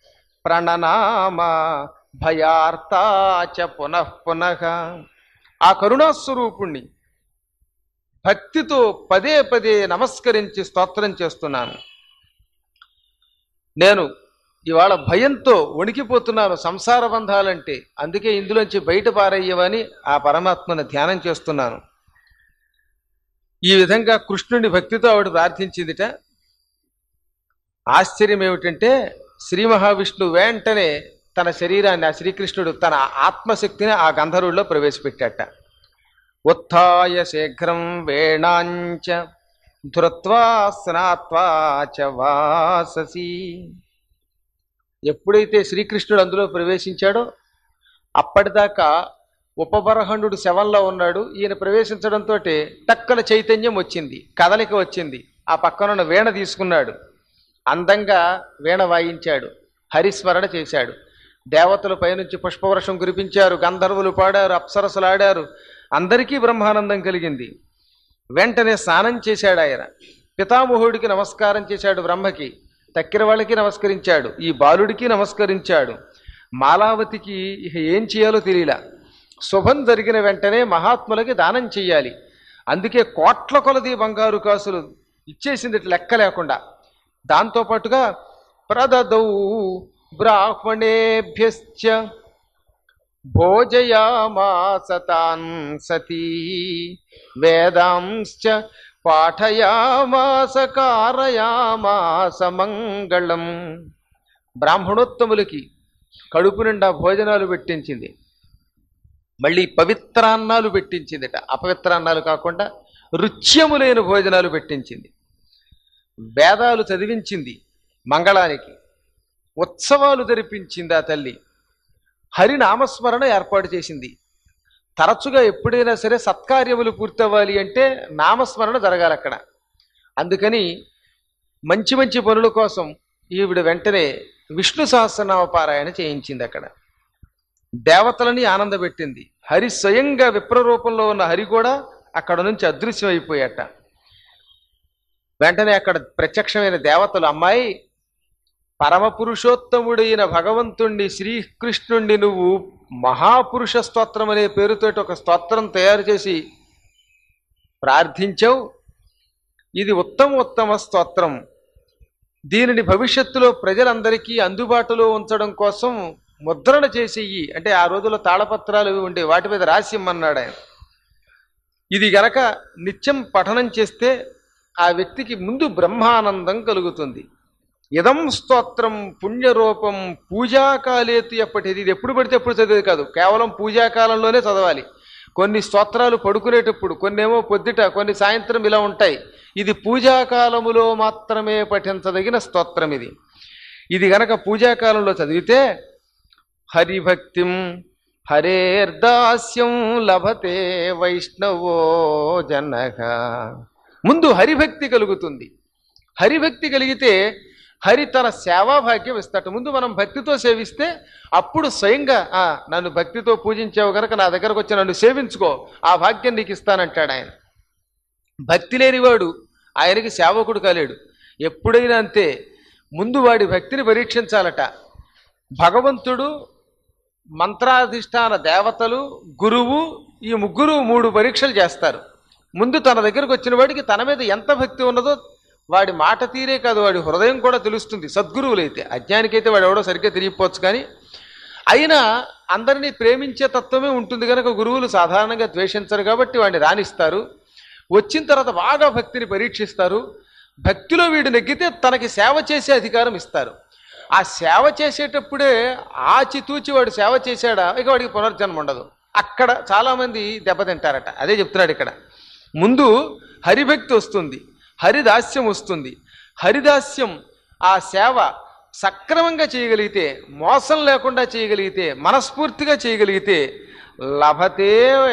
ప్రణనామ భయార్తాచ పునః పునః ఆ కరుణాస్వరూపుణ్ణి భక్తితో పదే పదే నమస్కరించి స్తోత్రం చేస్తున్నాను నేను ఇవాళ భయంతో వణికిపోతున్నాను సంసార బంధాలంటే అందుకే ఇందులోంచి బయట పారయ్యవని ఆ పరమాత్మను ధ్యానం చేస్తున్నాను ఈ విధంగా కృష్ణుని భక్తితో ఆవిడ ప్రార్థించిందిట ఆశ్చర్యం ఏమిటంటే శ్రీ మహావిష్ణువు వెంటనే తన శరీరాన్ని ఆ శ్రీకృష్ణుడు తన ఆత్మశక్తిని ఆ గంధర్వుల్లో ప్రవేశపెట్టాట ఉత్థాయ శీఘ్రం వేణాంచ ధృత్వా స్నాత్వా చ వాససి ఎప్పుడైతే శ్రీకృష్ణుడు అందులో ప్రవేశించాడో అప్పటిదాకా ఉపబరహణుడు శవంలో ఉన్నాడు ఈయన ప్రవేశించడంతో టక్కల చైతన్యం వచ్చింది కదలిక వచ్చింది ఆ పక్కనున్న వీణ తీసుకున్నాడు అందంగా వీణ వాయించాడు హరిస్మరణ చేశాడు దేవతలు పైనుంచి పుష్పవర్షం కురిపించారు గంధర్వులు పాడారు అప్సరసలు ఆడారు అందరికీ బ్రహ్మానందం కలిగింది వెంటనే స్నానం చేశాడు ఆయన పితామహుడికి నమస్కారం చేశాడు బ్రహ్మకి తక్కిన వాళ్ళకి నమస్కరించాడు ఈ బాలుడికి నమస్కరించాడు మాలావతికి ఇక ఏం చేయాలో తెలియలా శుభం జరిగిన వెంటనే మహాత్ములకి దానం చెయ్యాలి అందుకే కోట్ల కొలది బంగారు కాసులు ఇచ్చేసింది ఇట్లా లెక్క లేకుండా దాంతోపాటుగా ప్రదదౌ బ్రాహ్మణేభ్యశ్చ భోజయామాస తాన్ సతీ వేదాంశ్చ పాఠయామాస కారయామాస మంగళం బ్రాహ్మణోత్తములకి కడుపు నిండా భోజనాలు పెట్టించింది మళ్ళీ పవిత్రాన్నాలు పెట్టించిందిట అపవిత్రాన్నాలు కాకుండా రుచ్యములైన భోజనాలు పెట్టించింది వేదాలు చదివించింది మంగళానికి ఉత్సవాలు జరిపించింది ఆ తల్లి హరి నామస్మరణ ఏర్పాటు చేసింది తరచుగా ఎప్పుడైనా సరే సత్కార్యములు పూర్తవ్వాలి అంటే నామస్మరణ జరగాలి అక్కడ అందుకని మంచి మంచి పనుల కోసం ఈవిడ వెంటనే విష్ణు సహస్రనామ పారాయణ చేయించింది అక్కడ దేవతలని ఆనందపెట్టింది హరి స్వయంగా విప్ర రూపంలో ఉన్న హరి కూడా అక్కడ నుంచి అదృశ్యం అయిపోయాట వెంటనే అక్కడ ప్రత్యక్షమైన దేవతలు అమ్మాయి పరమ పురుషోత్తముడైన భగవంతుణ్ణి శ్రీకృష్ణుణ్ణి నువ్వు మహాపురుష స్తోత్రం అనే పేరుతోటి ఒక స్తోత్రం తయారు చేసి ప్రార్థించావు ఇది ఉత్తమ ఉత్తమ స్తోత్రం దీనిని భవిష్యత్తులో ప్రజలందరికీ అందుబాటులో ఉంచడం కోసం ముద్రణ చేసేయి అంటే ఆ రోజుల్లో తాళపత్రాలు ఇవి ఉండే వాటి మీద రాసి ఇమ్మన్నాడు ఆయన ఇది గనక నిత్యం పఠనం చేస్తే ఆ వ్యక్తికి ముందు బ్రహ్మానందం కలుగుతుంది ఇదం స్తోత్రం పుణ్యరూపం పూజాకాలేతి ఎప్పటిది ఇది ఎప్పుడు పడితే ఎప్పుడు చదివేది కాదు కేవలం పూజాకాలంలోనే చదవాలి కొన్ని స్తోత్రాలు పడుకునేటప్పుడు కొన్నేమో పొద్దుట కొన్ని సాయంత్రం ఇలా ఉంటాయి ఇది పూజాకాలములో మాత్రమే పఠించదగిన స్తోత్రం ఇది ఇది గనక పూజాకాలంలో చదివితే హరిభక్తిం హరేర్దాస్యం లభతే వైష్ణవో జనక ముందు హరిభక్తి కలుగుతుంది హరిభక్తి కలిగితే హరి తన సేవాభాగ్యం ఇస్తాడు ముందు మనం భక్తితో సేవిస్తే అప్పుడు స్వయంగా "ఆ, నన్ను భక్తితో పూజించావు కనుక నా దగ్గరకు వచ్చి నన్ను సేవించుకో ఆ భాగ్యం నీకు ఇస్తానంటాడు ఆయన భక్తి లేనివాడు ఆయనకి సేవకుడు కాలేడు ఎప్పుడైనా అంతే ముందు వాడి భక్తిని పరీక్షించాలట భగవంతుడు మంత్రాధిష్టాన దేవతలు గురువు ఈ ముగ్గురు మూడు పరీక్షలు చేస్తారు ముందు తన దగ్గరకు వచ్చిన వాడికి తన మీద ఎంత భక్తి ఉన్నదో వాడి మాట తీరే కాదు వాడి హృదయం కూడా తెలుస్తుంది సద్గురువులైతే అజ్ఞానికైతే వాడు ఎవడో సరిగ్గా తిరిగిపోవచ్చు కానీ అయినా అందరినీ ప్రేమించే తత్వమే ఉంటుంది కనుక గురువులు సాధారణంగా ద్వేషించరు కాబట్టి వాడిని రాణిస్తారు వచ్చిన తర్వాత బాగా భక్తిని పరీక్షిస్తారు భక్తిలో వీడు నెగ్గితే తనకి సేవ చేసే అధికారం ఇస్తారు ఆ సేవ చేసేటప్పుడే ఆచితూచి వాడు సేవ చేశాడా ఇక వాడికి పునర్జన్మ ఉండదు అక్కడ చాలామంది దెబ్బతింటారట అదే చెప్తున్నాడు ఇక్కడ ముందు హరిభక్తి వస్తుంది హరిదాస్యం వస్తుంది హరిదాస్యం ఆ సేవ సక్రమంగా చేయగలిగితే మోసం లేకుండా చేయగలిగితే మనస్ఫూర్తిగా చేయగలిగితే లభతే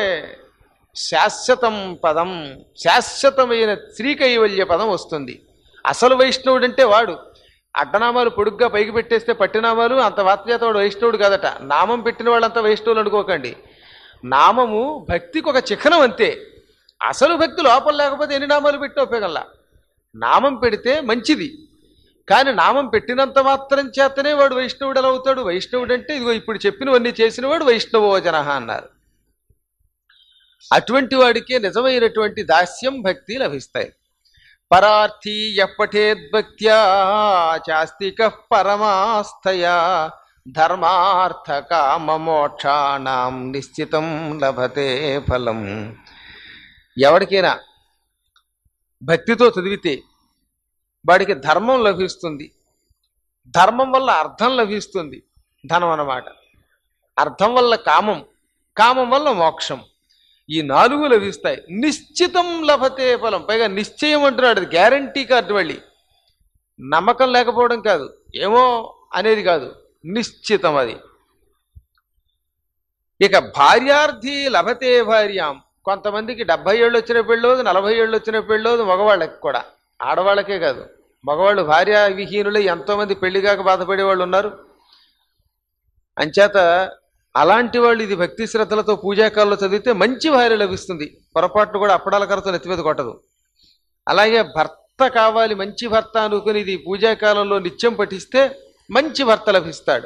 శాశ్వతం పదం శాశ్వతమైన శ్రీకైవల్య పదం వస్తుంది అసలు వైష్ణవుడు అంటే వాడు అడ్డనామాలు పొడుగ్గా పైకి పెట్టేస్తే పట్టినామాలు అంత వాత్మీయత వాడు వైష్ణవుడు కాదట నామం పెట్టిన వాళ్ళంతా వైష్ణవులు అనుకోకండి నామము భక్తికి ఒక చిహ్నం అంతే అసలు భక్తి లోపల లేకపోతే ఎన్ని నామాలు పెట్టినా ఉపయోగంలా నామం పెడితే మంచిది కానీ నామం పెట్టినంత మాత్రం చేతనే వాడు వైష్ణవుడు ఎలా అవుతాడు వైష్ణవుడు అంటే ఇదిగో ఇప్పుడు చెప్పినవన్నీ చేసిన వాడు వైష్ణవోజన అన్నారు అటువంటి వాడికే నిజమైనటువంటి దాస్యం భక్తి లభిస్తాయి పరార్థీ ఎప్పటేద్భక్త్యా చాస్తిక పరమాస్థయా ధర్మార్థ కామ మోక్షాణం నిశ్చితం లభతే ఫలం ఎవరికైనా భక్తితో చదివితే వాడికి ధర్మం లభిస్తుంది ధర్మం వల్ల అర్థం లభిస్తుంది ధనం అన్నమాట అర్థం వల్ల కామం కామం వల్ల మోక్షం ఈ నాలుగు లభిస్తాయి నిశ్చితం లభతే ఫలం పైగా నిశ్చయం అంటున్నాడు అది గ్యారంటీ కార్డు మళ్ళీ నమ్మకం లేకపోవడం కాదు ఏమో అనేది కాదు నిశ్చితం అది ఇక భార్యార్థి లభతే భార్యాం కొంతమందికి డెబ్బై ఏళ్ళు వచ్చిన పెళ్ళోదు నలభై ఏళ్ళు వచ్చిన పెళ్ళోదు మగవాళ్ళకి కూడా ఆడవాళ్ళకే కాదు మగవాళ్ళు భార్య విహీనులు ఎంతోమంది పెళ్లిగాక బాధపడే వాళ్ళు ఉన్నారు అంచేత అలాంటి వాళ్ళు ఇది భక్తి శ్రద్ధలతో పూజాకాల్లో చదివితే మంచి భార్య లభిస్తుంది పొరపాటును కూడా అప్పడాల కరతో నెత్తిమీద కొట్టదు అలాగే భర్త కావాలి మంచి భర్త అనుకుని ఇది పూజాకాలంలో నిత్యం పఠిస్తే మంచి భర్త లభిస్తాడు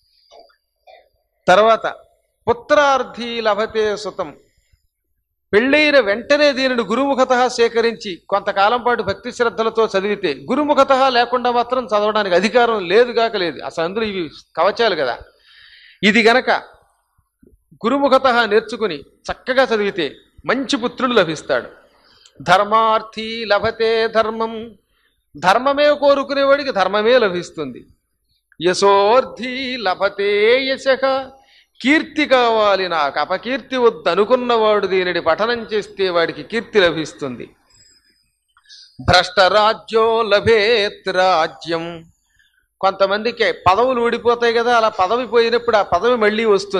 తర్వాత పుత్రార్థి లభతే సుతం పెళ్ళైన వెంటనే దీనిని గురుముఖత సేకరించి కొంతకాలం పాటు భక్తి శ్రద్ధలతో చదివితే గురుముఖత లేకుండా మాత్రం చదవడానికి అధికారం లేదు కాక లేదు అసలు అందులో ఇవి కవచాలు కదా ఇది గనక గురుముఖత నేర్చుకుని చక్కగా చదివితే మంచి పుత్రుడు లభిస్తాడు ధర్మార్థి లభతే ధర్మం ధర్మమే కోరుకునేవాడికి ధర్మమే లభిస్తుంది యశోర్థి లభతే యశక కీర్తి కావాలి నాకు అపకీర్తి వద్దు అనుకున్నవాడు దీనిని పఠనం చేస్తే వాడికి కీర్తి లభిస్తుంది భ్రష్టరాజ్యో లభేత్ రాజ్యం కొంతమందికి పదవులు ఊడిపోతాయి కదా అలా పదవి పోయినప్పుడు ఆ పదవి మళ్ళీ వస్తుంది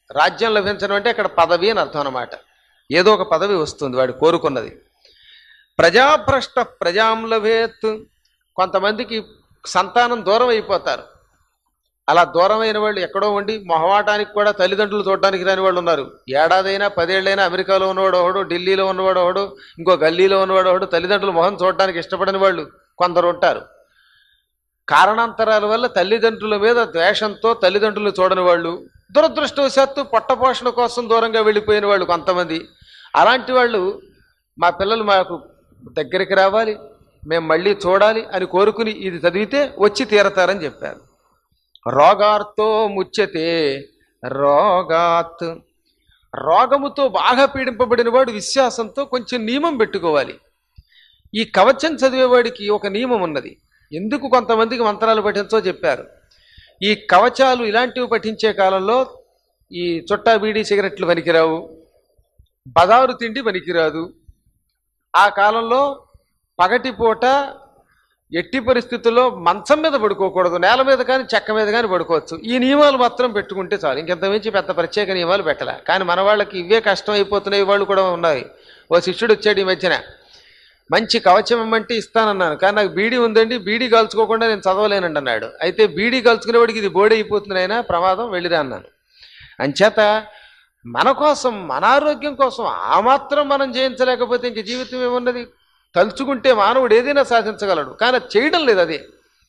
రాజ్యం లభించడం అంటే అక్కడ పదవి అని అర్థం అనమాట ఏదో ఒక పదవి వస్తుంది వాడు కోరుకున్నది ప్రజాభ్రష్ట ప్రజాం లభేత్ కొంతమందికి సంతానం దూరం అయిపోతారు అలా దూరమైన వాళ్ళు ఎక్కడో ఉండి మొహమాటానికి కూడా తల్లిదండ్రులు చూడడానికి రాని వాళ్ళు ఉన్నారు ఏడాదైనా పదేళ్ళైనా అమెరికాలో ఉన్నవాడు ఒకడు ఢిల్లీలో ఉన్నవాడు ఒకడు ఇంకో గల్లీలో ఉన్నవాడు ఒకడు తల్లిదండ్రుల మొహం చూడడానికి ఇష్టపడని వాళ్ళు కొందరు ఉంటారు కారణాంతరాల వల్ల తల్లిదండ్రుల మీద ద్వేషంతో తల్లిదండ్రులు చూడని వాళ్ళు దురదృష్టవశాత్తు పొట్టపోషణ కోసం దూరంగా వెళ్ళిపోయిన వాళ్ళు కొంతమంది అలాంటి వాళ్ళు మా పిల్లలు మాకు దగ్గరికి రావాలి మేము మళ్ళీ చూడాలి అని కోరుకుని ఇది చదివితే వచ్చి తీరతారని చెప్పారు రోగార్తో ముచ్యతే రోగాత్ రోగముతో బాగా పీడింపబడిన వాడు విశ్వాసంతో కొంచెం నియమం పెట్టుకోవాలి ఈ కవచం చదివేవాడికి ఒక నియమం ఉన్నది ఎందుకు కొంతమందికి మంత్రాలు పఠించో చెప్పారు ఈ కవచాలు ఇలాంటివి పఠించే కాలంలో ఈ చుట్టా బీడీ సిగరెట్లు పనికిరావు బదారు తిండి పనికిరాదు ఆ కాలంలో పగటిపూట ఎట్టి పరిస్థితుల్లో మంచం మీద పడుకోకూడదు నేల మీద కానీ చెక్క మీద కానీ పడుకోవచ్చు ఈ నియమాలు మాత్రం పెట్టుకుంటే చాలు ఇంకెంత మించి పెద్ద ప్రత్యేక నియమాలు పెట్టలే కానీ మన వాళ్ళకి ఇవే కష్టం అయిపోతున్నాయి వాళ్ళు కూడా ఉన్నాయి ఓ శిష్యుడు వచ్చాడు ఈ మధ్యన మంచి కవచం ఇమ్మంటే ఇస్తానన్నాను కానీ నాకు బీడీ ఉందండి బీడీ కాల్చుకోకుండా నేను చదవలేనండి అన్నాడు అయితే బీడీ కాల్చుకునేవాడికి ఇది బోడి అయిపోతుంది అయినా ప్రమాదం వెళ్ళిరా అన్నాను అంచేత మన కోసం మన ఆరోగ్యం కోసం ఆ మాత్రం మనం జయించలేకపోతే ఇంక జీవితం ఏమున్నది తలుచుకుంటే మానవుడు ఏదైనా సాధించగలడు కానీ అది చేయడం లేదు అదే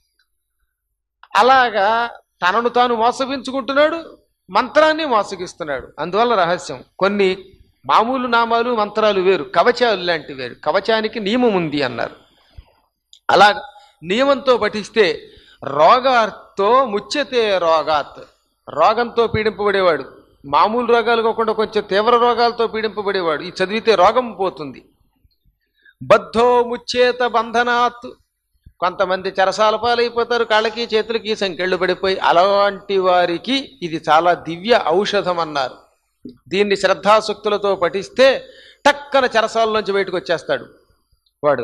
అలాగా తనను తాను మోసగించుకుంటున్నాడు మంత్రాన్ని మోసగిస్తున్నాడు అందువల్ల రహస్యం కొన్ని మామూలు నామాలు మంత్రాలు వేరు కవచాలు లాంటివి వేరు కవచానికి నియమం ఉంది అన్నారు అలా నియమంతో పఠిస్తే రోగార్తో ముచ్యతే రోగాత్ రోగంతో పీడింపబడేవాడు మామూలు రోగాలు కాకుండా కొంచెం తీవ్ర రోగాలతో పీడింపబడేవాడు ఈ చదివితే రోగం పోతుంది బద్ధో ముచ్చేత బంధనాత్ కొంతమంది చెరసాల పాలైపోతారు కాళ్ళకి చేతులకి సంకెళ్ళు పడిపోయి అలాంటి వారికి ఇది చాలా దివ్య ఔషధం అన్నారు దీన్ని శ్రద్ధాసక్తులతో పఠిస్తే టక్కన చెరసాలలోంచి బయటకు వచ్చేస్తాడు వాడు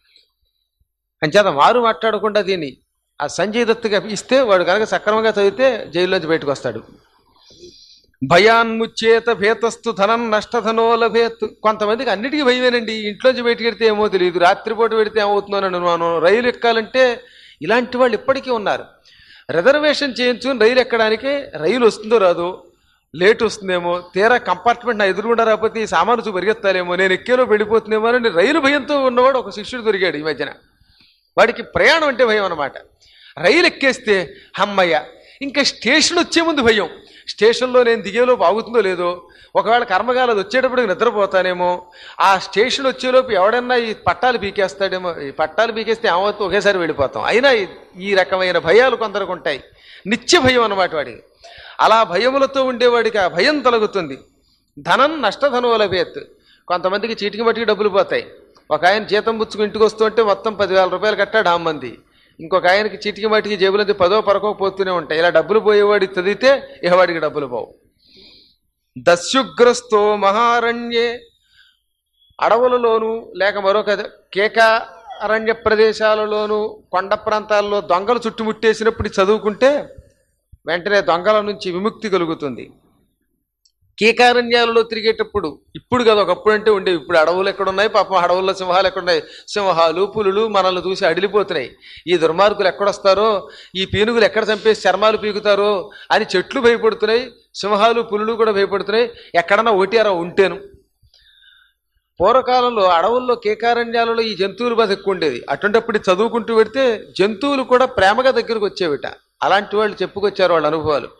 అంచేత మారు మాట్లాడకుండా దీన్ని ఆ సంజయ్ దత్తుగా ఇస్తే వాడు కనుక సక్రమంగా చదివితే జైల్లోంచి బయటకు వస్తాడు భయాన్ముచ్చేత భేతస్తు ధనం నష్టధనో లభేత్ కొంతమందికి అన్నిటికీ భయమేనండి ఇంట్లోంచి బయటికి వెడితే ఏమో తెలియదు రాత్రిపూట పెడితే ఏమవుతుందో అనుమానం రైలు ఎక్కాలంటే ఇలాంటి వాళ్ళు ఇప్పటికీ ఉన్నారు రిజర్వేషన్ చేయించుకుని రైలు ఎక్కడానికి రైలు వస్తుందో రాదో లేట్ వస్తుందేమో తీరా కంపార్ట్మెంట్ నా ఎదురుగుండా రాకపోతే ఈ సామాను చూ పరిగెత్తాలేమో నేను ఎక్కేలో వెళ్ళిపోతుందేమో అని రైలు భయంతో ఉన్నవాడు ఒక శిష్యుడు దొరికాడు ఈ మధ్యన వాడికి ప్రయాణం అంటే భయం అనమాట రైలు ఎక్కేస్తే అమ్మయ్య ఇంకా స్టేషన్ వచ్చే ముందు భయం స్టేషన్లో నేను దిగేలో బాగుతుందో లేదో ఒకవేళ కర్మగాలు అది వచ్చేటప్పటికి నిద్రపోతానేమో ఆ స్టేషన్ వచ్చేలోపు ఎవడన్నా ఈ పట్టాలు పీకేస్తాడేమో ఈ పట్టాలు పీకేస్తే ఏమవుతుంది ఒకేసారి వెళ్ళిపోతాం అయినా ఈ- ఈ రకమైన భయాలు కొందరికి ఉంటాయి నిత్య భయం అన్నమాట వాడికి అలా భయములతో ఉండేవాడికి ఆ భయం తొలగుతుంది ధనం నష్టధనం లభేత్ కొంతమందికి చీటికి మట్టికి డబ్బులు పోతాయి ఒక ఆయన జీతం పుచ్చుకు ఇంటికి వస్తుంటే మొత్తం పదివేల రూపాయలు కట్టాడు ఆ మంది ఇంకొక ఆయనకి చీటికి మట్టికి జేబులది పదో పరకో పోతూనే ఉంటాయి ఇలా డబ్బులు పోయేవాడి చదివితే ఇక వాడికి డబ్బులు పోవు దస్యుగ్రస్తో మహారణ్యే అడవులలోను లేక మరొక కేక అరణ్య ప్రదేశాలలోను కొండ ప్రాంతాల్లో దొంగలు చుట్టుముట్టేసినప్పుడు ఇది చదువుకుంటే వెంటనే దొంగల నుంచి విముక్తి కలుగుతుంది కీకారణ్యాలలో తిరిగేటప్పుడు ఇప్పుడు కదా ఒకప్పుడు అంటే ఉండేవి ఇప్పుడు అడవులు ఎక్కడున్నాయి పాపం అడవుల్లో సింహాలు ఎక్కడున్నాయి సింహాలు పులులు మనల్ని చూసి అడిలిపోతున్నాయి ఈ దుర్మార్గులు ఎక్కడొస్తారో ఈ పీనుగులు ఎక్కడ చంపేసి చర్మాలు పీకుతారో అని చెట్లు భయపడుతున్నాయి సింహాలు పులులు కూడా భయపడుతున్నాయి ఎక్కడన్నా ఓటియారా ఉంటేను పూర్వకాలంలో అడవుల్లో కేకారణ్యాలలో ఈ జంతువులు బాధ ఎక్కువ ఉండేది అటువంటిప్పుడు ఇది చదువుకుంటూ పెడితే జంతువులు కూడా ప్రేమగా దగ్గరకు వచ్చేవిట అలాంటి వాళ్ళు చెప్పుకొచ్చారు వాళ్ళ అనుభవాలు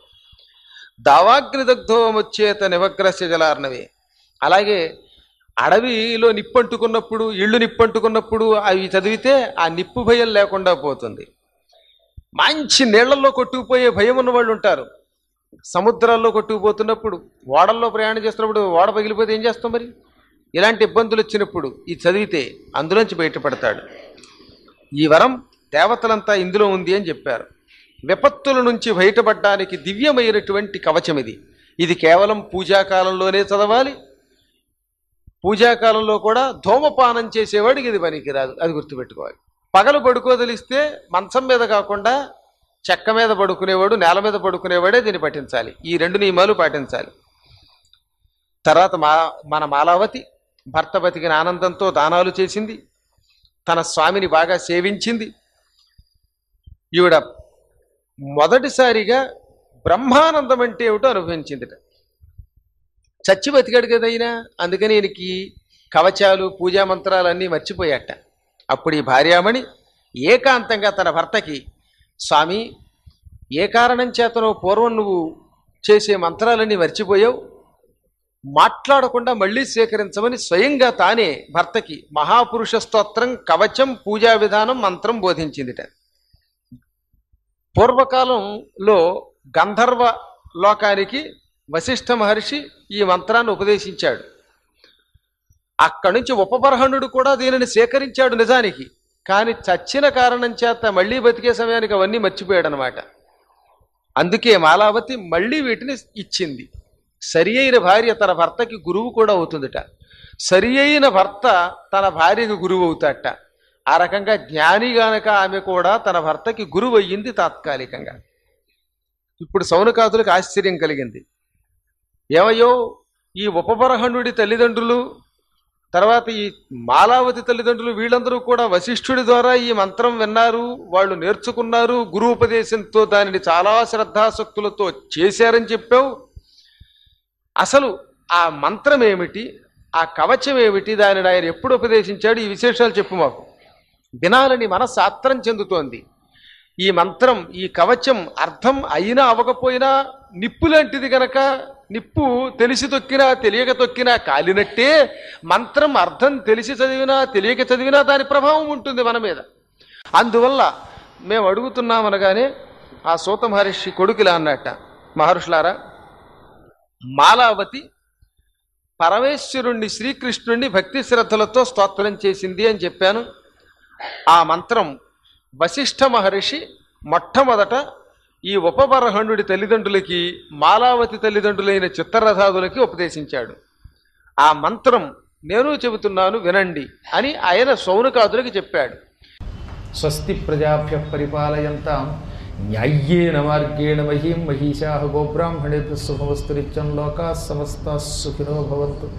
దావాగ్నిదగ్ధోమొచ్చేత నివగ్రస్య జలార్ణవి అలాగే అడవిలో నిప్పంటుకున్నప్పుడు ఇళ్ళు నిప్పంటుకున్నప్పుడు అవి చదివితే ఆ నిప్పు భయం లేకుండా పోతుంది మంచి నీళ్లలో కొట్టుకుపోయే భయం ఉన్న వాళ్ళు ఉంటారు సముద్రాల్లో కొట్టుకుపోతున్నప్పుడు ఓడల్లో ప్రయాణం చేస్తున్నప్పుడు ఓడ పగిలిపోతే ఏం చేస్తాం మరి ఇలాంటి ఇబ్బందులు వచ్చినప్పుడు ఇది చదివితే అందులోంచి బయటపడతాడు ఈ వరం దేవతలంతా ఇందులో ఉంది అని చెప్పారు విపత్తుల నుంచి బయటపడడానికి దివ్యమైనటువంటి కవచం ఇది ఇది కేవలం పూజాకాలంలోనే చదవాలి పూజాకాలంలో కూడా ధూమపానం చేసేవాడికి ఇది పనికిరాదు అది గుర్తుపెట్టుకోవాలి పగలు పడుకోదలిస్తే మంచం మీద కాకుండా చెక్క మీద పడుకునేవాడు నేల మీద పడుకునేవాడే దీన్ని పఠించాలి ఈ రెండు నియమాలు పాటించాలి తర్వాత మా మన మాలావతి భర్త బతికిన ఆనందంతో దానాలు చేసింది తన స్వామిని బాగా సేవించింది ఈవిడ మొదటిసారిగా బ్రహ్మానందం అంటే ఏమిటో అనుభవించిందిట చచ్చి బతికాడు కదైనా అందుకని ఈయనకి కవచాలు పూజా మంత్రాలు అన్నీ మర్చిపోయాట అప్పుడు ఈ భార్యామణి ఏకాంతంగా తన భర్తకి స్వామి ఏ కారణం చేతనో పూర్వం నువ్వు చేసే మంత్రాలన్నీ మర్చిపోయావు మాట్లాడకుండా మళ్ళీ స్వీకరించమని స్వయంగా తానే భర్తకి మహాపురుష స్తోత్రం కవచం పూజా విధానం మంత్రం బోధించిందిట పూర్వకాలంలో గంధర్వ లోకానికి వశిష్ఠ మహర్షి ఈ మంత్రాన్ని ఉపదేశించాడు అక్కడి నుంచి ఉపబర్హణుడు కూడా దీనిని సేకరించాడు నిజానికి కానీ చచ్చిన కారణం చేత మళ్ళీ బతికే సమయానికి అవన్నీ మర్చిపోయాడు అనమాట అందుకే మాలావతి మళ్ళీ వీటిని ఇచ్చింది సరి అయిన భార్య తన భర్తకి గురువు కూడా అవుతుందట సరి అయిన భర్త తన భార్యకి గురువు అవుతాడట ఆ రకంగా జ్ఞాని గనక ఆమె కూడా తన భర్తకి గురువు అయ్యింది తాత్కాలికంగా ఇప్పుడు సౌనకాదులకు ఆశ్చర్యం కలిగింది ఏమయ్యో ఈ ఉపబరహణుడి తల్లిదండ్రులు తర్వాత ఈ మాలావతి తల్లిదండ్రులు వీళ్ళందరూ కూడా వశిష్ఠుడి ద్వారా ఈ మంత్రం విన్నారు వాళ్ళు నేర్చుకున్నారు గురు ఉపదేశంతో దానిని చాలా శ్రద్ధాసక్తులతో చేశారని చెప్పావు అసలు ఆ మంత్రం ఏమిటి ఆ కవచం ఏమిటి దానిని ఆయన ఎప్పుడు ఉపదేశించాడు ఈ విశేషాలు చెప్పు మాకు వినాలని మనస్సు ఆత్రం చెందుతోంది ఈ మంత్రం ఈ కవచం అర్థం అయినా అవ్వకపోయినా నిప్పు లాంటిది గనక నిప్పు తెలిసి తొక్కినా తెలియక తొక్కినా కాలినట్టే మంత్రం అర్థం తెలిసి చదివినా తెలియక చదివినా దాని ప్రభావం ఉంటుంది మన మీద అందువల్ల మేము అడుగుతున్నాం అనగానే ఆ సూత మహర్షి కొడుకులా అన్నట్ట మహర్షులారా మాలావతి పరమేశ్వరుణ్ణి శ్రీకృష్ణుణ్ణి భక్తి శ్రద్ధలతో స్తోత్రం చేసింది అని చెప్పాను ఆ మంత్రం వశిష్ఠ మహర్షి మొట్టమొదట ఈ ఉపబరహణుడి తల్లిదండ్రులకి మాలావతి తల్లిదండ్రులైన చిత్తరథాదులకి ఉపదేశించాడు ఆ మంత్రం నేను చెబుతున్నాను వినండి అని ఆయన సౌనకాదులకి చెప్పాడు స్వస్తి ప్రజాభ్య పరిపాలయంతాం న్యాయ్యేన మార్గేణ మహీం మహిషా గోబ్రాహ్మణేభ్య శుభమస్తు నిత్యం లోకా సమస్త సుఖినో భవంతు